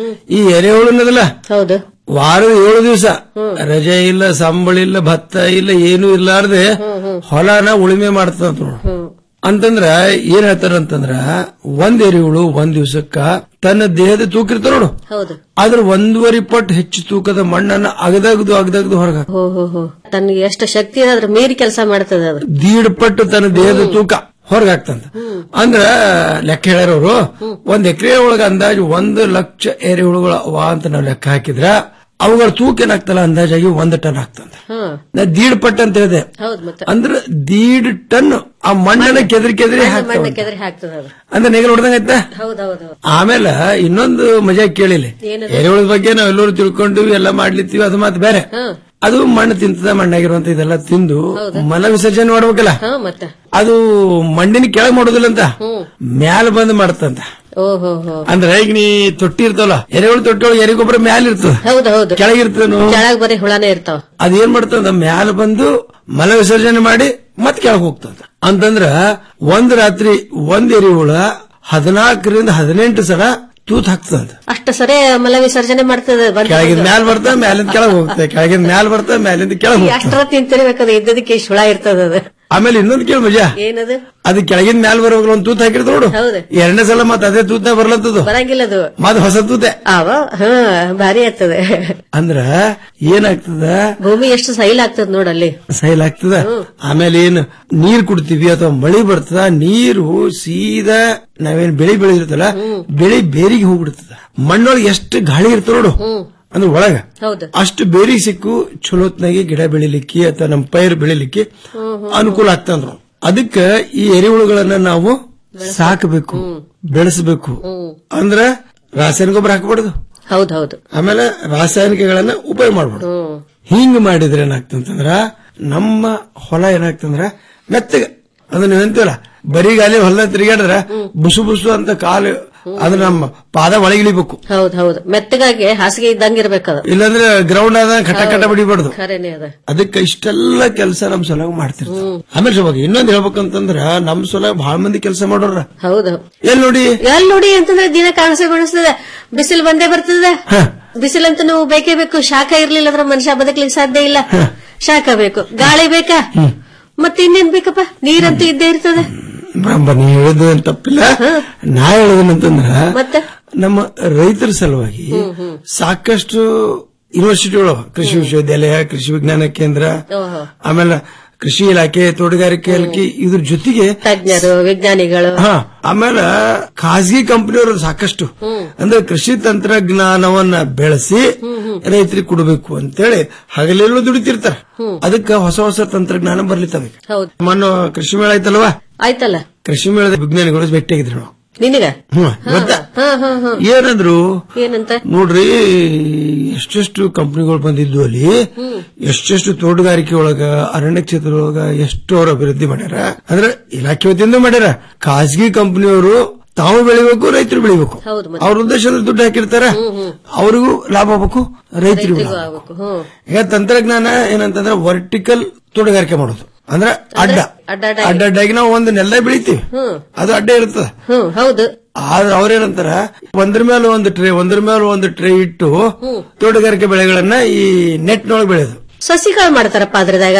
ಈ ಎರೆಹುಳುನದಲ್ಲ ಹೌದು ವಾರದ ಏಳು ದಿವಸ ರಜೆ ಇಲ್ಲ ಸಂಬಳ ಇಲ್ಲ ಭತ್ತ ಇಲ್ಲ ಏನೂ ಇರ್ಲಾರ್ದೆ ಹೊಲನ ಉಳುಮೆ ಮಾಡ್ತದ ನೋಡು ಅಂತಂದ್ರ ಏನ್ ಹೇಳ್ತಾರ ಅಂತಂದ್ರ ಒಂದ್ ಎರೆಹುಳು ಒಂದ್ ದಿವಸಕ್ಕ ತನ್ನ ದೇಹದ ತೂಕ ಇರ್ತಾರ ನೋಡು ಹೌದು ಆದ್ರೆ ಒಂದೂವರೆ ಪಟ್ಟು ಹೆಚ್ಚು ತೂಕದ ಮಣ್ಣನ್ನ ಅಗದಗದು ಅಗದಗದು ಹೊರಗ ಹೋ ಹೋ ಹೋ ತನ್ಗೆ ಎಷ್ಟು ಶಕ್ತಿ ಇದೆ ಅದ್ರ ಮೀರಿ ಕೆಲಸ ಮಾಡ್ತದ ಅದು ದೀಡ್ ಪಟ್ಟು ತನ್ನ ದೇಹದ ತೂಕ ಹೊರಗಾಗ್ತಂತ ಅಂದ್ರ ಲೆಕ್ಕ ಹೇಳ್ಯಾರವ್ರು ಒಂದ್ ಎಕರೆ ಒಳಗ ಅಂದಾಜು ಒಂದು ಲಕ್ಷ ಎರೆಹುಳುಗಳ ಅವ ಅಂತ ನಾವು ಲೆಕ್ಕ ಹಾಕಿದ್ರ ಅವುಗಳ ತೂಕ ಏನಾಗ್ತಲ್ಲ ಅಂದಾಜಾಗಿ ಒಂದು ಟನ್ ಆಗ್ತಂತ ಹ್ಮ್ ನಾ ದೀಡ್ ಪಟ್ಟು ಅಂತ ಹೇಳಿದೆ ಹೌದ್ ಮತ್ತೆ ಅಂದ್ರ ದೀಡ್ ಟನ್ ಆ ಮಣ್ಣನ್ನ ಕೆದರಿ ಕೆದರಿ ಹಾಕ್ತಾವ ಮಣ್ಣ ಕೆದರಿ ಹಾಕ್ತದ ಅದು ಅಂದ್ರೆ ನೆಗಲ್ ಹೊಡೆದಂಗ ಆಯ್ತಾ ಹೌದೌದು ಆಮೇಲೆ ಇನ್ನೊಂದು ಮಜಾ ಕೇಳಿಲಿ ಏನದು? ಎರೆಹುಳದ ಬಗ್ಗೆ ನಾವೆಲ್ಲರೂ ತಿಳ್ಕೊಂಡಿವಿ ಎಲ್ಲ ಮಾಡ್ಲಿತ್ತೀವಿ ಅದು ಮಾತು ಬೇರೆ ಹ್ಮ್ ಅದು ಮಣ್ಣು ತಿಂತದ ಮಣ್ಣಾಗಿರುವಂತ ಇದೆಲ್ಲ ತಿಂದು ಮಲ ವಿಸರ್ಜನೆ ಮಾಡ್ಬೇಕಲ್ಲ ಹಾ ಮತ್ತೆ ಅದು ಮಣ್ಣಿನ ಕೆಳಗ್ ಮಾಡೋದಿಲ್ಲ ಅಂತ ಹ್ಮ್ ಮ್ಯಾಲ ಬಂದ್ ಮಾಡ್ತಂತ ಓಹೋ ಹೋ ಅಂದ್ರೆ ಈಗ ನೀ ತೊಟ್ಟಿ ಇರ್ತವಲ್ಲ ಎರೆಹುಳು ತೊಟ್ಟಿ ಒಳಗೆ ಎರೆಗೊಬ್ಬರ ಮ್ಯಾಲ ಇರ್ತದ ಹೌದು ಹೌದು ಕೆಳಗಿರ್ತೇನು ಕೆಳಗ್ ಬರೀ ಹುಳನೇ ಇರ್ತಾವ ಅದೇನ್ ಮಾಡ್ತದ ಮ್ಯಾಲ ಬಂದು ಮಲ ವಿಸರ್ಜನೆ ಮಾಡಿ ಮತ್ ಕೆಳಗ್ ಹೋಗ್ತದ ಅಂತಂದ್ರ ಒಂದ್ ರಾತ್ರಿ ಒಂದ್ ಎರೆಹುಳ ಹದಿನಾಲ್ಕರಿಂದ ಹದಿನೆಂಟು ಸಲ ತೂತ್ ಹಾಕ್ತದ ಅಷ್ಟ ಸರಿ ಮಲ ವಿಸರ್ಜನೆ ಮಾಡ್ತದ ಬಂದ್ ಕೆಳಗಿನ ಮ್ಯಾಲ ಬರ್ತಾ ಮ್ಯಾಲಿಂದ ಕೆಳಗ್ ಹೋಗ್ತದೆ ಕೆಳಗಿನ ಮ್ಯಾಲ ಬರ್ತಾ ಮ್ಯಾಲಿಂದ ಕೆಳಗ್ ಹೋಗ್ತದೆ ಅಷ್ಟರ ತಿಂತಿರ್ಬೇಕದ ಇದ್ದದಕ್ಕೆ ಇಷ್ಟ್ ಹುಳ ಇರ್ತದ ಅದು ಆಮೇಲೆ ಇನ್ನೊಂದು ಕೇಳ ಮಜಾ ಏನದು ಅದು ಕೆಳಗಿನ ಮ್ಯಾಲ ಬರೋವಾಗ ಒಂದ್ ತೂತ್ ಹಾಕಿರ್ತ ನೋಡು ಹೌದು ಎರಡನೇ ಸಲ ಮತ್ ಅದೇ ತೂತ್ನ ಬರ್ಲತ್ತದು ಬರಂಗಿಲ್ಲ ಅದು ಮತ್ ಹೊಸ ತೂತೆ ಅವ ಹಾ ಭಾರಿ ಆಗ್ತದೆ ಅಂದ್ರ ಏನಾಗ್ತದ ಭೂಮಿ ಎಷ್ಟು ಸೈಲ್ ಆಗ್ತದ ನೋಡಲ್ಲಿ ಸೈಲ್ ಆಗ್ತದ ಆಮೇಲೆ ಏನ್ ನೀರ್ ಕುಡ್ತೀವಿ ಅಥವಾ ಮಳಿ ಬರ್ತದ ನೀರು ಸೀದಾ ನಾವೇನ್ ಬೆಳಿ ಬೆಳೆದಿರ್ತಲ್ಲ ಬೆಳಿ ಬೇರಿಗೆ ಹೋಗ್ಬಿಡ್ತದ ಮಣ್ಣೊಳಗೆ ಎಷ್ಟು ಗಾಳಿ ಇರ್ತದ ನೋಡು ಅಂದ್ರೆ ಒಳಗ ಹೌದು ಅಷ್ಟು ಬೇರಿಗೆ ಸಿಕ್ಕು ಚಲೋತ್ನಾಗೆ ಗಿಡ ಬೆಳಿಲಿಕ್ಕೆ ಅಥವಾ ನಮ್ಮ ಪೈರು ಬೆಳಿಲಿಕ್ಕೆ ಅನುಕೂಲ ಆಗ್ತಂದ್ರು ಅದಕ್ಕ ಈ ಎರೆಹುಳುಗಳನ್ನ ನಾವು ಸಾಕಬೇಕು ಬೆಳೆಸಬೇಕು ಅಂದ್ರ ರಾಸಾಯನಿಕ ಗೊಬ್ಬರ ಹಾಕಬಾರ್ದು ಹೌದೌದು ಆಮೇಲೆ ರಾಸಾಯನಿಕಗಳನ್ನ ಉಪಯೋಗ ಮಾಡಬಾರ್ದು ಹ್ಮ್ ಹಿಂಗ್ ಮಾಡಿದ್ರೆ ಏನಾಗ್ತಂತಂದ್ರ ನಮ್ಮ ಹೊಲ ಏನಾಗ್ತಂದ್ರ ಮೆತ್ತಗ ಅಂದ್ರೆ ನೀವಂತೀವಲ್ಲ ಬರೀ ಗಾಲಿ ಹೊಲ ತಿರುಗಾಡಿದ್ರ ಬುಸು ಬುಸು ಅಂತ ಕಾಲು ಅಂದ್ರೆ ನಮ್ಮ ಪಾದ ಒಳಗಿಳಿಬೇಕು ಹೌದ್ ಹೌದು ಮೆತ್ತಗಾಗಿ ಹಾಸಿಗೆ ಇದ್ದಂಗ ಇರ್ಬೇಕದ ಇಲ್ಲಾಂದ್ರೆ ಗ್ರೌಂಡ್ ಆದ ಕಟ ಕಟ ಬಡಿಬಾರ್ದು ಖರೇನೆ ಅದ ಅದಕ್ಕೆ ಇಷ್ಟೆಲ್ಲ ಕೆಲಸ ನಮ್ ಸಲುವಾಗಿ ಮಾಡ್ತಿರ್ತಾರೆ ಆಮೇಲೆ ಶೋಭಾಗಿ ಇನ್ನೊಂದ್ ಹೇಳ್ಬೇಕಂತಂದ್ರ ನಮ್ ಸಲುವಾಗಿ ಬಹಳ ಮಂದಿ ಕೆಲಸ ಮಾಡೋರ ಹೌದು ಎಲ್ ನೋಡಿ ಎಲ್ ನೋಡಿ ಅಂತಂದ್ರೆ ದಿನ ಕಾಣಿಸೇ ಕಾಣಿಸ್ತದೆ ಬಿಸಿಲು ಬಂದೇ ಬರ್ತದೆ ಬಿಸಿಲಂತೂ ನಾವು ಬೇಕೇ ಬೇಕು ಶಾಖ ಇರ್ಲಿಲ್ಲ ಅಂದ್ರೆ ಮನುಷ್ಯ ಬದುಕಲಿಕ್ಕೆ ಸಾಧ್ಯ ಇಲ್ಲ ಶಾಖ ಬೇಕು ಗಾಳಿ ಬೇಕಾ ಮತ್ತೆ ಇನ್ನೇನ್ ಬೇಕಪ್ಪ ನೀರಂತೂ ಇದ್ದೇ ಇರ್ತದೆ ಬ್ರಹ್ಮ ನೀ ಹೇಳೋದು ಏನ್ ತಪ್ಪಿಲ್ಲ ನಾ ಹೇಳೋದೇನಂತಂದ್ರ ಮತ್ತೆ ನಮ್ಮ ರೈತರ ಸಲುವಾಗಿ ಸಾಕಷ್ಟು ಯೂನಿವರ್ಸಿಟಿಗಳು ಕೃಷಿ ವಿಶ್ವವಿದ್ಯಾಲಯ ಕೃಷಿ ವಿಜ್ಞಾನ ಕೇಂದ್ರ ಓಹೋ ಆಮೇಲೆ ಕೃಷಿ ಇಲಾಖೆ ತೋಟಗಾರಿಕೆ ಇಲಾಖೆ ಇದ್ರ ಜೊತೆಗೆ ತಜ್ಞರು ವಿಜ್ಞಾನಿಗಳು ಹಾ ಆಮೇಲೆ ಖಾಸಗಿ ಕಂಪನಿಯವರು ಸಾಕಷ್ಟು ಅಂದ್ರೆ ಕೃಷಿ ತಂತ್ರಜ್ಞಾನವನ್ನ ಬೆಳೆಸಿ ರೈತರಿಗೆ ಕೊಡಬೇಕು ಅಂತೇಳಿ ಹಗಲೆಲ್ಲೂ ದುಡಿತಿರ್ತಾರೆ ಅದಕ್ಕೆ ಹೊಸ ಹೊಸ ತಂತ್ರಜ್ಞಾನ ಬರ್ಲಿತ್ತವೆ ಹೌದು ಮೊನ್ನೆ ಕೃಷಿ ಮೇಳ ಆಯ್ತಲ್ವಾ ಆಯ್ತಲ್ಲ ಕೃಷಿ ಮೇಳದ ವಿಜ್ಞಾನಿಗಳು ಭೇಟಿಯಾಗಿದ್ರು ನಾವು ನಿನಗ ಹ್ಮ್ ಗೊತ್ತಾ ಹಾ ಹಾ ಹಾ ಏನಂದ್ರು ಏನಂತ ನೋಡ್ರಿ ಎಷ್ಟೆಷ್ಟು ಕಂಪನಿಗಳು ಬಂದಿದ್ವು ಅಲ್ಲಿ ಎಷ್ಟೆಷ್ಟು ತೋಟಗಾರಿಕೆ ಒಳಗ ಅರಣ್ಯ ಕ್ಷೇತ್ರದೊಳಗ ಎಷ್ಟು ಅವ್ರ ಅಭಿವೃದ್ಧಿ ಮಾಡ್ಯಾರ ಅಂದ್ರೆ ಇಲಾಖೆ ವತಿಯಿಂದ ಮಾಡ್ಯಾರ ಖಾಸಗಿ ಕಂಪನಿಯವರು ತಾವು ಬೆಳಿಬೇಕು ರೈತರು ಬೆಳಿಬೇಕು ಹೌದು ಮತ್ತೆ. ಅವ್ರ ಉದ್ದೇಶದಲ್ಲಿ ದುಡ್ಡು ಹಾಕಿರ್ತಾರ ಅವ್ರಿಗೂ ಲಾಭ ಆಗ್ಬೇಕು ರೈತರಿಗೂ ರೈತರಿಗೂ ಲಾಭ ಆಗ್ಬೇಕು ಹ್ಮ್ ಈಗ ತಂತ್ರಜ್ಞಾನ ಏನಂತಂದ್ರೆ ವರ್ಟಿಕಲ್ ತೋಟಗಾರಿಕೆ ಮಾಡೋದು ಅಂದ್ರೆ ಅಡ್ಡ ಅಡ್ಡ ಅಡ್ಡ ಅಡ್ಡಡ್ಡಾಗಿ ನಾವು ಒಂದು ನೆಲ ಬೆಳಿತೀವಿ ಹ್ಮ್ ಅದು ಅಡ್ಡ ಇರ್ತದೆ ಹ್ಮ್ ಹೌದು ಆದ್ರೆ ಅವ್ರೇನಂತಾರ ಒಂದ್ರ ಮೇಲೆ ಒಂದು ಟ್ರೇ ಒಂದ್ರ ಮೇಲೆ ಒಂದು ಟ್ರೇ ಇಟ್ಟು ತೋಟಗಾರಿಕೆ ಬೆಳೆಗಳನ್ನ ಈ ನೆಟ್ನೊಳಗೆ ಬೆಳೆಯೋದು ಸಸಿಗಳು ಮಾಡ್ತಾರಪ್ಪ ಅದ್ರದಾಗ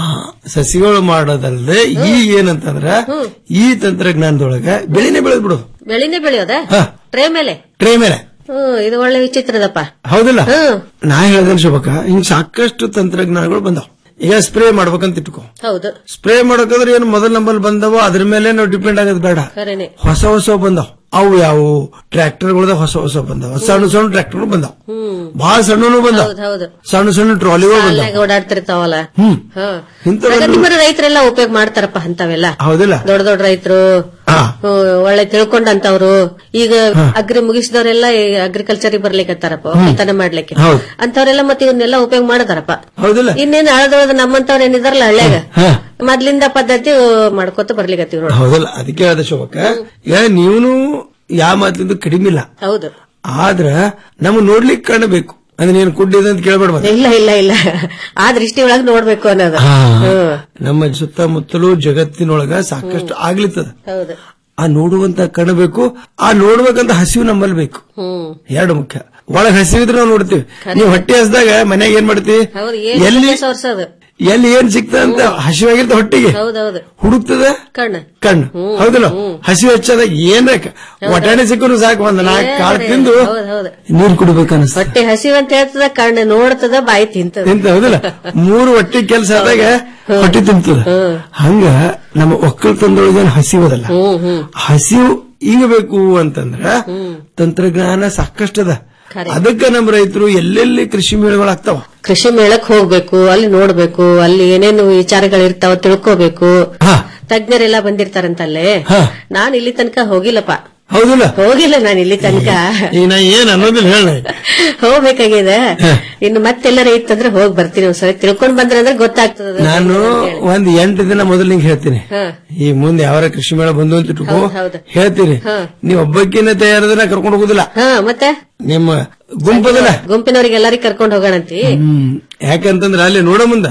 ಸಸಿಗಳು ಮಾಡೋದಲ್ಲದೆ ಈ ಏನಂತಂದ್ರ ಈ ತಂತ್ರಜ್ಞಾನದೊಳಗ ಬೆಳೆನೇ ಬೆಳೆದ್ ಬಿಡೋದು ಬೆಳಿನೇ ಬೆಳೆಯೋದ ಹಾ. ಟ್ರೇ ಮೇಲೆ ಟ್ರೇ ಮೇಲೆ ಹ್ಮ್ ಇದು ಒಳ್ಳೆ ವಿಚಿತ್ರದಪ್ಪ ಹೌದಿಲ್ಲ ಹ್ಮ್ ನಾ ಹೇಳ್ದೇನೆ ಶೋಭಕ್ಕ ಹಿಂಗ್ ಸಾಕಷ್ಟು ತಂತ್ರಜ್ಞಾನಗಳು ಬಂದಾವ ಈಗ ಸ್ಪ್ರೇ ಮಾಡ್ಬೇಕಂತ ಇಟ್ಕೋ ಹೌದು ಸ್ಪ್ರೇ ಮಾಡೋಕಂದ್ರೆ ಏನು ಮೊದಲ ನಂಬರ್ ಬಂದವ ಅದ್ರ ಮೇಲೆ ನಾವು ಡಿಪೆಂಡ್ ಆಗೋದು ಬೇಡ ಖರೇನೆ ಹೊಸ ಹೊಸ ಬಂದಾವ್ ಅವು ಯಾವ ಟ್ರ್ಯಾಕ್ಟರ್ಗಳದ ಹೊಸ ಹೊಸ ಬಂದಾವ ಸಣ್ಣ ಸಣ್ಣ ಟ್ರ್ಯಾಕ್ಟರ್ ಬಂದಾವ್ ಹ್ಮ್ ಬಹಳ ಸಣ್ಣನು ಬಂದಾವ್ ಹೌದು ಹೌದು ಸಣ್ಣ ಸಣ್ಣ ಟ್ರಾಲಿಗಳು ಬಂದಾವ್ ಶಾಲ್ಯಾಗ ಓಡಾಡ್ತಿರ್ತಾವಲ್ಲ ಹ್ಮ್ ಹಾ ಇಂಥವೆಲ್ಲ- ನಿಮ್ಮ ರೈತರೆಲ್ಲ ಉಪಯೋಗ ಮಾಡ್ತಾರಪ್ಪ ಅಂತವೆಲ್ಲ ಹೌದಿಲ್ಲ ದೊಡ್ಡ ದೊಡ್ಡ ರೈತರು ಹಾ. ಒಳ್ಳೆ ತಿಳ್ಕೊಂಡಂತವ್ರು ಈಗ ಅಗ್ರಿ ಮುಗಿಸಿದವರೆಲ್ಲ ಅಗ್ರಿಕಲ್ಚರ್ ಬರ್ಲಿಕ್ಕತ್ತಾರಪ್ಪ ಒಕ್ಕಲ್ತನ ಮಾಡ್ಲಿಕ್ಕೆ ಹೌದು. ಅಂತವ್ರೆಲ್ಲ ಮತ್ತೆ ಇವನ್ನೆಲ್ಲ ಉಪಯೋಗ ಮಾಡತಾರಪ್ಪ ಹೌದಿಲ್ಲ ಇನ್ನೇನ್ ಆಳದೊಳದ ನಮ್ಮಂತವ್ರ ಏನಿದಾರಲ್ಲ ಹಳ್ಳ್ಯಾಗ ಹಾ. ಮೊದ್ಲಿಂದ ಪದ್ಧತಿ ಮಾಡ್ಕೊತ ಬರ್ಲಿಕತ್ತೀವಿ ನೋಡಿ ಹೌದಲ್ಲ ಅದಕ್ಕೆ ಹೇಳ್ದೆ ಶೋಭಕ್ಕ ಈಗ ನೀವನು ಯಾವ ಮಾತಿಂದು ಕಡಿಮೆ ಇಲ್ಲ ಹೌದು ಆದ್ರ ನಮ್ ನೋಡ್ಲಿಕ್ಕೆ ಕಾಣಬೇಕು ಅಂದ್ರೆ ನೀನು ಕುಡ್ಡಿದೆ ಅಂತ ಕೇಳ್ಬೇಡ ಇಲ್ಲ ಇಲ್ಲ ಇಲ್ಲ ಆ ದೃಷ್ಟಿ ಒಳಗ್ ನೋಡ್ಬೇಕು ಅನ್ನೋದು ಹ್ಮ್. ನಮ್ಮ ಸುತ್ತಮುತ್ತಲು ಜಗತ್ತಿನೊಳಗ ಸಾಕಷ್ಟು ಆಗ್ಲಿತ್ತದ ಹೌದು ಆ ನೋಡುವಂತ ಕಾಣಬೇಕು ಆ ನೋಡ್ಬೇಕಂತ ಹಸಿವು ನಮ್ಮಲ್ಲಿ ಬೇಕು ಹ್ಮ್ ಎರಡು ಮುಖ್ಯ ಒಳಗ್ ಹಸಿವಿದ್ರೆ ನಾವು ನೋಡ್ತೀವಿ ನೀವು ಹೊಟ್ಟೆ ಹಸ್ದಾಗ ಮನ್ಯಾಗ ಏನ್ ಮಾಡ್ತೀವಿ ಹೌದು ಎಲ್ಲಿ ಏನ್ ಸೋರ್ಸೋದು ಎಲ್ಲಿ ಏನ್ ಸಿಗ್ತದ ಅಂತ ಹಸಿವಾಗಿರ್ತ ಹೊಟ್ಟೆಗೆ ಹೌದೌದು ಹುಡುಕ್ತದ ಕಣ್ಣ ಕಣ್ಣು ಹೌದಲ್ಲ ಹಸಿವು ಹೆಚ್ಚಾದಾಗ ಏನ್ ಒಟಾಣಿ ಸಿಕ್ಕರು ಸಾಕು ಒಂದ್ ನಾಲ್ಕು ಕಾಳು ತಿಂದು ಹೌದು ಹೌದು ನೀರ್ ಕುಡ್ಬೇಕನ್ನಿಸ್ತ ಹೊಟ್ಟೆ ಹಸಿವ್ ಅಂತ ಹೇಳ್ತದ ಕಣ್ಣು ನೋಡ್ತದ ಬಾಯಿ ತಿಂತದ ತಿಂತ ಹೌದಲ್ಲ ಮೂರು ಹೊಟ್ಟೆ ಕೆಲಸ ಆದಾಗ ಹೊಟ್ಟೆ ತಿಂತದ ಹಂಗ ನಮ್ಮ ಒಕ್ಕಲ್ತನದೊಳಗೆ ಹಸಿವದಲ್ಲ ಹ್ಮ್ ಹ್ಮ್ ಹಸಿವು ಹಿಂಗ ಬೇಕು ಅಂತಂದ್ರ ತಂತ್ರಜ್ಞಾನ ಸಾಕಷ್ಟದ ಅದಕ್ಕೆ ನಮ್ಮ ರೈತರು ಎಲ್ಲೆಲ್ಲಿ ಕೃಷಿ ಮೇಳಗಳಾಗ್ತಾವ ಕೃಷಿ ಮೇಳಕ್ ಹೋಗ್ಬೇಕು ಅಲ್ಲಿ ನೋಡ್ಬೇಕು ಅಲ್ಲಿ ಏನೇನು ವಿಚಾರಗಳು ಇರ್ತಾವ ತಿಳ್ಕೋಬೇಕು ತಜ್ಞರೆಲ್ಲ ಬಂದಿರ್ತಾರಂತಲ್ಲೇ ನಾನ್ ಇಲ್ಲಿ ತನಕ ಹೋಗಿಲ್ಲಪ್ಪ ಹೌದಿಲ್ಲ ಹೋಗಿಲ್ಲ ನಾನು ಇಲ್ಲಿ ತನಕ ಈಗ ನಾ ಏನ್ ಅನ್ನೋದಿಲ್ಲ ಹೇಳ ಹೋಗ್ಬೇಕಾಗಿದೆ ಇನ್ನು ಮತ್ತೆಲ್ಲರ ಇತ್ತಂದ್ರೆ ಹೋಗ್ ಬರ್ತೀನಿ ಒಂದ್ಸರಿ ತಿಳ್ಕೊಂಡ್ ಬಂದ್ರೆ ಅಂದ್ರೆ ಗೊತ್ತಾಗ್ತದ ನಾನು ಒಂದ್ ಎಂಟು ದಿನ ಮೊದಲು ನಿಂಗೆ ಹೇಳ್ತೀನಿ ಹಾ. ಈ ಮುಂದೆ ಯಾವ ಕೃಷಿ ಮೇಳ ಬಂದು ಅಂತ ಇಟ್ಕೋ ಹೌದ್ ಹೌದು. ಹೇಳ್ತೀನಿ ಹಾ. ನೀವು ಒಬ್ಬಕ್ಕಿನ ತಯಾರದನ್ನ ಕರ್ಕೊಂಡು ಹೋಗುದಿಲ್ಲ ಹಾ ಮತ್ತೆ ನಿಮ್ಮ ಗುಂಪದಲ್ಲ ಗುಂಪಿನವ್ರಿಗೆ ಎಲ್ಲರಿಗೂ ಕರ್ಕೊಂಡ್ ಹೋಗೋಣಂತಿ ಹ್ಮ್ ಯಾಕಂತಂದ್ರ ಅಲ್ಲಿ ನೋಡೋ ಮುಂದ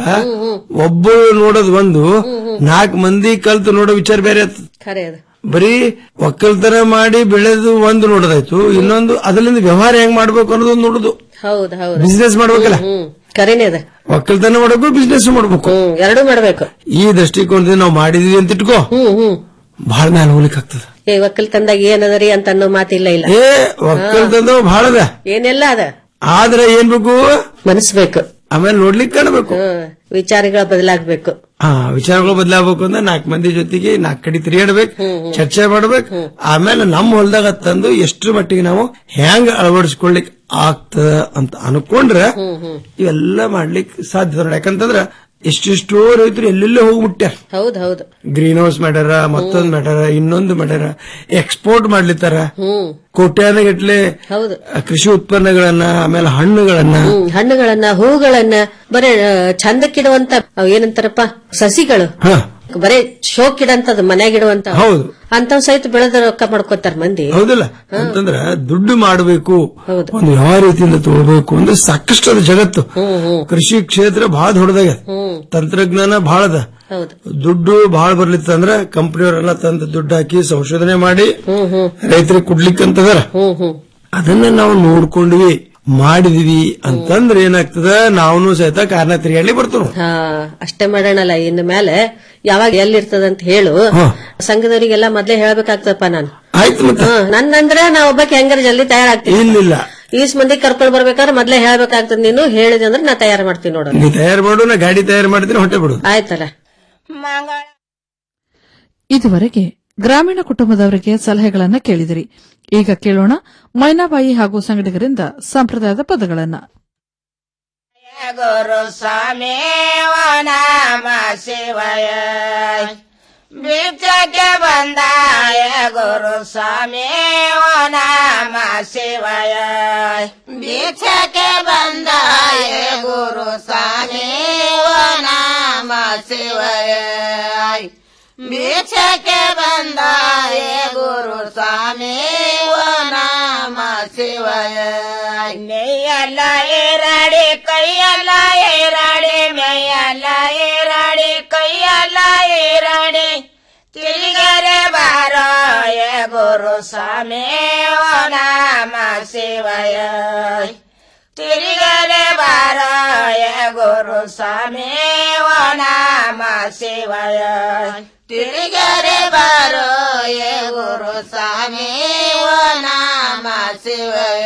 ಒಬ್ಬರು ನೋಡೋದು ಒಂದು ನಾಲ್ಕು ಮಂದಿ ಕಲ್ತು ನೋಡೋ ವಿಚಾರ ಬೇರೆ ಆಯ್ತು ಖರೆ ಅದು ಬರೀ ಒಕ್ಕಲ್ತನ ಮಾಡಿ ಬೆಳೆದು ಒಂದು ನೋಡೋದಾಯ್ತು ಇನ್ನೊಂದು ಅದರಿಂದ ವ್ಯವಹಾರ ಹೆಂಗ್ ಮಾಡ್ಬೇಕು ಅನ್ನೋದು ಒಂದು ನೋಡುದು ಹೌದು ಹೌದು ಬಿಸ್ನೆಸ್ ಮಾಡ್ಬೇಕಲ್ಲ ಹ್ಮ್ ಕರೆನೇ ಅದ ಒಕ್ಕಲ್ತನ ಮಾಡಬೇಕು ಬಿಸ್ನೆಸ್ ಮಾಡ್ಬೇಕು ಹ್ಮ್ ಎರಡೂ ಮಾಡ್ಬೇಕು ಈ ದೃಷ್ಟಿಕೋನದಿಂದ ನಾವು ಮಾಡಿದೀವಿ ಅಂತ ಇಟ್ಕೋ ಹ್ಮ್ ಹ್ಮ್ ಬಹಳ ಮ್ಯಾಲ ಹೋಗ್ಲಿಕ್ಕೆ ಆಗ್ತದ ಏ ಒಕ್ಕಲ್ತನದಾಗ ಏನದರಿ ಅಂತ ಅನ್ನೋ ಮಾತಿಲ್ಲ ಇಲ್ಲ ಏ ಒಕ್ಕಲ್ತಂದ ಬಹಳ ಅದ ಏನೆಲ್ಲ ಅದ ಆದ್ರೆ ಏನ್ ಬೇಕು ಮನಸ್ಬೇಕು ಆಮೇಲೆ ನೋಡ್ಲಿಕ್ಕೆ ಕಾಣಬೇಕು ಹ್ಮ್ ವಿಚಾರಗಳ ಬದಲಾಗ್ಬೇಕು ಹಾ ವಿಚಾರಗಳು ಬದಲಾಗಬೇಕು ಅಂದ್ರೆ ನಾಲ್ಕು ಮಂದಿ ಜೊತೆಗೆ ನಾಲ್ಕು ಕಡೆ ತಿರುಗಾಡ್ಬೇಕು ಚರ್ಚೆ ಮಾಡ್ಬೇಕು ಆಮೇಲೆ ನಮ್ಮ ಹೊಲದಾಗ ತಂದು ಎಷ್ಟರ ಮಟ್ಟಿಗೆ ನಾವು ಹೆಂಗ್ ಅಳವಡಿಸ್ಕೊಳ್ಲಿಕ್ ಆಗ್ತದ ಅಂತ ಅನ್ಕೊಂಡ್ರೆ ಇವೆಲ್ಲ ಮಾಡ್ಲಿಕ್ಕೆ ಸಾಧ್ಯ ನೋಡಿ ಯಾಕಂತಂದ್ರ ಎಷ್ಟೆಷ್ಟೋ ರೈತರು ಎಲ್ಲೆಲ್ಲೋ ಹೋಗ್ಬಿಟ್ಟಾರ ಹೌದ್ ಹೌದು ಗ್ರೀನ್ ಹೌಸ್ ಮಾಡ್ಯಾರ ಮತ್ತೊಂದ್ ಮಾಡ್ಯಾರ ಇನ್ನೊಂದು ಮಾಡ್ಯಾರ ಎಕ್ಸ್ಪೋರ್ಟ್ ಮಾಡ್ಲಿತ್ತಾರ ಹ್ಮ್ ಕೋಟ್ಯಾನಗಟ್ಲೆ ಹೌದು ಕೃಷಿ ಉತ್ಪನ್ನಗಳನ್ನ ಆಮೇಲೆ ಹಣ್ಣುಗಳನ್ನ ಹ್ಮ್ ಹಣ್ಣುಗಳನ್ನ ಹೂಗಳನ್ನ ಬರೇ ಆ, ಚಂದಕ್ಕಿಡುವಂತ ಅವ್ ಏನಂತಾರಪ್ಪ ಸಸಿಗಳು ಹ ಬರೇ ಶೋಕಿಡಂತದ್ ಮನ್ಯಾಗಿಡುವಂತ ಹೌದು ಅಂತವ್ ಸಹಿತ ಬೆಳೆದ ರೊಕ್ಕ ಮಾಡ್ಕೋತಾರ ಮಂದಿ ಹೌದಲ್ಲ ಅಂತಂದ್ರ ದುಡ್ಡು ಮಾಡಬೇಕು ಹೌದು. ಒಂದು ಯಾವ ರೀತಿಯಿಂದ ತಗೊಳ್ಬೇಕು ಅಂದ್ರೆ ಸಾಕಷ್ಟು ಅದ ಜಗತ್ತು ಹ್ಮ್ ಹ್ಮ್ ಕೃಷಿ ಕ್ಷೇತ್ರ ಬಹಳ ದೊಡ್ಡದಾಗ ಹ್ಮ್ ತಂತ್ರಜ್ಞಾನ ಬಹಳ ಅದ ಹೌದು ದುಡ್ಡು ಬಹಳ ಬರ್ಲಿತ್ತಂದ್ರ ಕಂಪನಿಯವರೆಲ್ಲ ತಂದು ದುಡ್ಡು ಹಾಕಿ ಸಂಶೋಧನೆ ಮಾಡಿ ಹ್ಮ್ ಹ್ಮ್ ರೈತರಿಗೆ ಕೊಡ್ಲಿಕ್ಕಂತದಾರ ಹ್ಮ್ ಹ್ಮ್ ಅದನ್ನ ನಾವು ನೋಡ್ಕೊಂಡ್ವಿ ಮಾಡಿದ್ವಿ ಅಂತಂದ್ರೆ ಏನಾಗ್ತದ ನಾವು ಸಹಿತ ಕಾರಣ ತಿರುಗಾಡ್ಲಿ ಬರ್ತಾರ ಹಾ ಅಷ್ಟೇ ಮಾಡೋಣಲ್ಲ ಇನ್ನು ಮೇಲೆ ಯಾವಾಗ ಎಲ್ಲಿರ್ತದಂತ ಹೇಳು ಹಾ. ಸಂಘದವರಿಗೆಲ್ಲ ಮೊದ್ಲೇ ಹೇಳ್ಬೇಕಾಗ್ತದಪ್ಪ ನಾನು ಆಯ್ತು ಮತ್ತೆ ಹಾ, ನನ್ನಂದ್ರೆ ನಾ ಒಬ್ಬಕ್ಕೆ ಹೆಂಗಾರ ಜಲ್ದಿ ತಯಾರಾಗ್ತೀನಿ ಇಲ್ಲಿಲ್ಲ ಈಸ್ ಮಂದಿ ಕರ್ಕೊಂಡ್ ಬರ್ಬೇಕಾದ್ರೆ ಮೊದ್ಲೇ ಹೇಳ್ಬೇಕಾಗ್ತದ ನೀನು ಹೇಳಿದೆ ಅಂದ್ರೆ ನಾ ತಯಾರು ಮಾಡ್ತೀನಿ ನೋಡೋಣ ನೀ ತಯಾರು ಮಾಡು ನಾ ಗಾಡಿ ತಯಾರು ಮಾಡ್ತೀನಿ ಹೊಟ್ಟೆ ಬಿಡು ಆಯ್ತಲ್ಲ ಮಂಗಳ ಇದುವರೆಗೆ ಗ್ರಾಮೀಣ ಕುಟುಂಬದವರಿಗೆ ಸಲಹೆಗಳನ್ನು ಕೇಳಿದಿರಿ ಈಗ ಕೇಳೋಣ ಮೈನಾಬಾಯಿ ಹಾಗೂ ಸಂಗಡಿಗರಿಂದ ಸಂಪ್ರದಾಯದ ಪದಗಳನ್ನ ಗುರು ಸ್ವಾಮಿ ನಮ ಶಿವಯ ಭಿಕ್ಷಕ್ಕೆ ಬಂದಾಯ ಗುರು ಸ್ವಾಮಿ ನಮ ಶಿವಯ ಭಿಕ್ಷಕ್ಕೆ ಬಂದಾಯ ಗುರು ಸ್ವಾಮಿ ನಮ ಶಿವಯ ಭಿಕ್ಷಕ್ಕೆ ಬಂದಾಯ ಗುರು ಸ್ವಾಮಿ ನಮ ಶಿವಯ ಮೆಯ್ಯಲ್ಲ ಏರಾಡಿ ಕೈಯಲ್ಲ ಏರಾಡಿ ಮೆಯ್ಯಲ್ಲ ಏರಾಡಿ ಕೈಯಲ್ಲ ಏರಾಡಿ ತಿರುಗರೆ ಬಾರೋಯ ಗುರು ಸ್ವಾಮಿ ನಮ ಶಿವಯ ತಿರುಗರೆ ಬಾರೋಯ ಗುರು ಸ್ವಾಮಿ ನಮ ಶಿವಯ ತಿರುಗರೆ ಬಾರೋಯ ಗುರು ಸ್ವಾಮಿ ನಮ ಶಿವಯ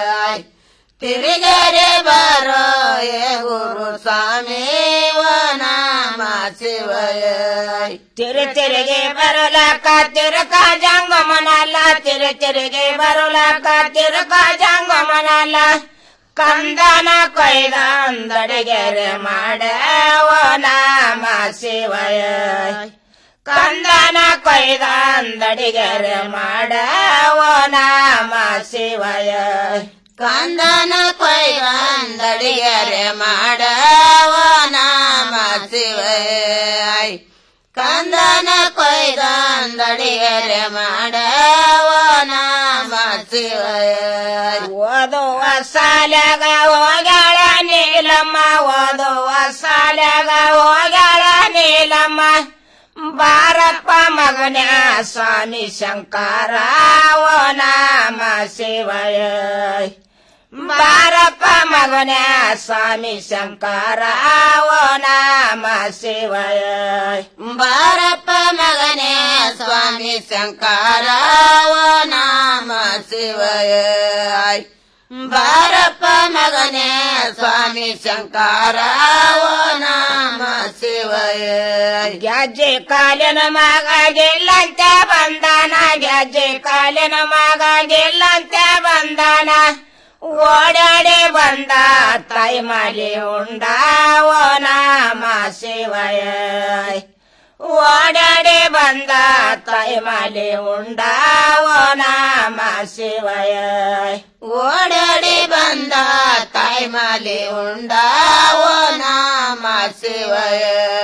ತಿರುಗರೆ ಬಾರೋಯ ಗುರು ಸ್ವಾಮಿ ನಮ ಶಿವಯ ತಿರು ತಿರುಗಿ ಬರಲಾಕ ತಿರುಕ ಜಂಗಮನಲ್ಲ ತಿರು ತಿರುಗಿ ಬರಲಾಕ ತಿರುಕ ಜಂಗಮನಲ್ಲ ಕಂದನ ಕೊಯ್ದಂದಡಿಗೆರೆ ಮಾಡ ಓ ನಾಮ ಶಿವಯ ಕಂದನ ಕೊಯ್ದಂದಡಿಗೆರೆ ಮಾಡ ಓ ನಾಮ ಶಿವಯ ಕಂದನ ಕೊಯ್ದಂದಡಿಗೆರೆ ಮಾಡ ಓ ನಾಮ ಶಿವಯ ಕಂದನ ಕೊಯ್ದಂದಡಿಗೆರೆ ಮಾಡ ಓ ನಾಮ ಶಿವಯ ಓದುವ ಸಾಲಗ ಹೋಗಳ ನೀಲಮ್ಮ ಓದುವ ಸಾಲಗ ಹೋಗಳ ನೀಲಮ್ಮ ಬಾರಪ್ಪ ಮಗನ ಸ್ವಾಮಿ ಶಂಕರ ಓ ನಾಮ ಶಿವಯ ಬಾರಪ್ಪ ಮಗನ ಸ್ವಾಮಿ ಶಂಕರ ಓ ನಾಮ ಶಿವಯ ಬಾರಪ್ಪ ಮಗನೇ ಸ್ವಾಮಿ ಶಂಕರ ಓ ನಾಮ ಶಿವಯ ಬಾರಪ್ಪ ಮಗನೇ ಸ್ವಾಮಿ ಶಂಕರ ಓ ನಾಮ ಶಿವಯ ಗೆಜ್ಜೆ ಕಾಲಿನ ಮಗ ಗೆಲ್ಲಂತ ಬಂದಾನ ಗೆಜ್ಜೆ ಕಾಲಿನ ಮಗ ಗೆಲ್ಲಂತ ಬಂದಾನ ಓಡಾಡಿ ಬಂದ ತಾಯಿ ಮಾಲಿ ಉಂಡ ಓ ನಾಮ ಶಿವಯ ಓಡಾಡಿ ಬಂದ ತಾಯಿ ಮಾಲಿ ಉಂಡ ಓ ನಾಮ ಶಿವಯ ಓಡಾಡಿ ಬಂದ ತಾಯಿ ಮಾಲಿ ಉಂಡ ಓ ನಾಮ ಶಿವಯ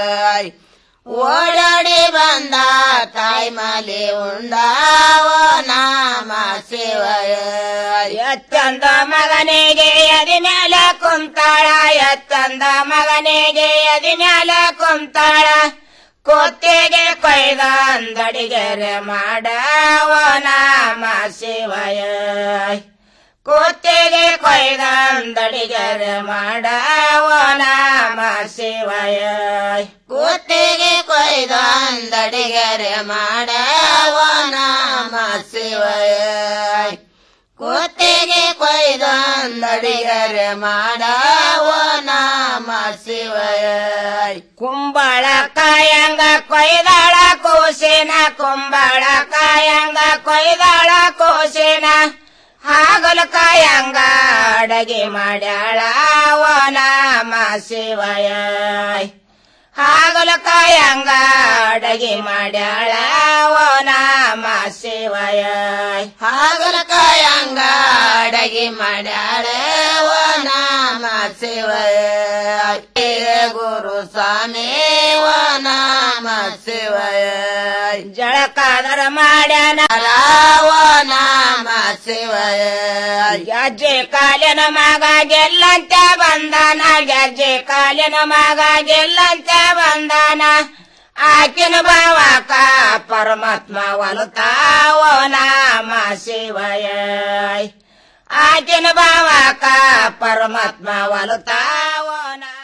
ಓಡಾಡಿ ಬಂದ ತಾಯಿ ಮಾಲಿ ಉಂಡ ಓ ನಾಮ ಶಿವಯ ಎತ್ತಂದ ಮಗನಿಗೆ ಎದಿ ಮ್ಯಾಲ ಕುಂತಾಳ ಎತ್ತಂದ ಮಗನಿಗೆ ಎದಿ ಮ್ಯಾಲ ಕುಂತಾಳ ಕೊತ್ತಿಗೆ ಕೊಯ್ದ ಅಂದಡಿಗೆರೆ ಮಾಡ ಓ ನಾಮ ಶಿವಯ ಕೊತ್ತಿಗೆ ಕೊಯ್ದ ಅಂದಡಿಗೆರೆ ಮಾಡ ಓ ನಾಮ ಶಿವಯ ಕೊತ್ತಿಗೆ ಕೊಯ್ದ ಅಂದಡಿಗೆರೆ ಮಾಡ ಓ ನಾಮ ಶಿವಯ ಕೊತ್ತಿಗೆ ಕೊಯ್ದ ಅಂದಡಿಗೆರೆ ಮಾಡ ಓ ನಾಮ ಶಿವಯ ಕುಂಬಳ ಕಾಯಂಗ ಕೊಯ್ದಾಳ ಕೋಸಿನ ಕುಂಬಳ ಕಾಯಂಗ ಕೊಯ್ದಾಳ ಕೋಸಿನ ಹಾಗಲು ಕಾಯಂಗ ಅಡಗೆ ಮಾಡ್ಯಾಳ ಓ ನಾಮ ಶಿವಯ ಹಾಗಲು ಕಾಯಂಗ ಅಡಗೆ ಮಾಡ್ಯಾಳ ಓ ನಾಮ ಶಿವಯ ಹಾಗಲ ಕಾಯಂಗ ಅಡಗೆ ಮಾಡ್ಯಾಳ ಓ ನಾಮ ಶಿವಯ ಗುರು ಸ್ವಾಮಿ ಓ ನಾಮ ಶಿವಯ ಜಳಕಾದರ ಮಾಡ್ಯಾನ ಓ ನಾಮ ಶಿವಯ ಗೆಜ್ಜೆ ಕಾಲಿನ ಮಗ ಗೆಲ್ಲಂತ ಬಂದಾನ ಗೆಜ್ಜೆ ಕಾಲಿನ ಮಗ ಗೆಲ್ಲಂತ ಬಂದಾನ ಆಕಿನ ಭಾವಕ ಪರಮಾತ್ಮ ಒಲತಾವೋ ನಾಮ ಶಿವಯ ಆಕಿನ ಭಾವಕ ಪರಮಾತ್ಮ ಒಲತಾವೋ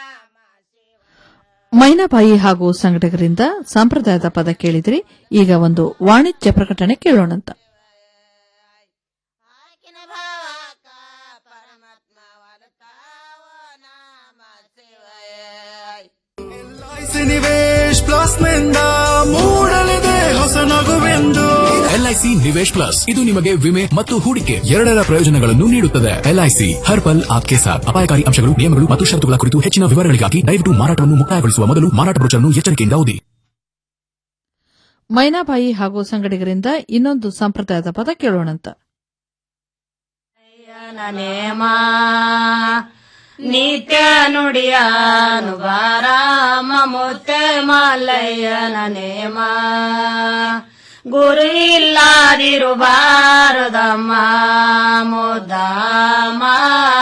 ಮೈನಾಬಾಯಿ ಹಾಗೂ ಸಂಘಟಕರಿಂದ ಸಂಪ್ರದಾಯದ ಪದ ಕೇಳಿದ್ರಿ ಈಗ ಒಂದು ವಾಣಿಜ್ಯ ಪ್ರಕಟಣೆ ಕೇಳೋಣಂತ ನಿವೇಶ್ ನಿವೇಶ್ ಪ್ಲಸ್ ನಿಂದ ಮೂಡಲಿದೆ ಹೊಸ ನಗುವೆಂದು ಎಲ್ಐಸಿ ನಿವೇಶ್ ಪ್ಲಸ್ ಇದು ನಿಮಗೆ ವಿಮೆ ಮತ್ತು ಹೂಡಿಕೆ ಎರಡರ ಪ್ರಯೋಜನಗಳನ್ನು ನೀಡುತ್ತದೆ ಎಲ್ಐಸಿ ಹರ್ ಪಲ್ ಆಪ್ಕೆ ಸಾಥ್ ಅಪಾಯಕಾರಿ ಅಂಶಗಳು ನಿಯಮಗಳು ಮತ್ತು ಷರತ್ತುಗಳ ಕುರಿತು ಹೆಚ್ಚಿನ ವಿವರಗಳಿಗಾಗಿ ದಯವಿಟ್ಟು ಮಾರಾಟವನ್ನು ಮುಕ್ತಾಯಗೊಳಿಸುವ ಮೊದಲು ಮಾರಾಟ ಬ್ರೋಚರ್ನ್ನು ಎಚ್ಚರಿಕೆಯಿಂದ ಓದಿ ಮೈನಾಬಾಯಿ ಹಾಗೂ ಸಂಗಡಿಗರಿಂದ ಇನ್ನೊಂದು ಸಂಪ್ರದಾಯದ ಪದ ಕೇಳೋಣಂತ ನೇಮ ನಿತ್ಯ ನುಡಿಯಾನುಬಾರ ಮಮುತ್ತೆ ಮಲ್ಲಯ್ಯನ ನೇಮ ಗುರು ಇಲ್ಲದಿರು ಬಾರದಮ್ಮ ಮುದ್ದ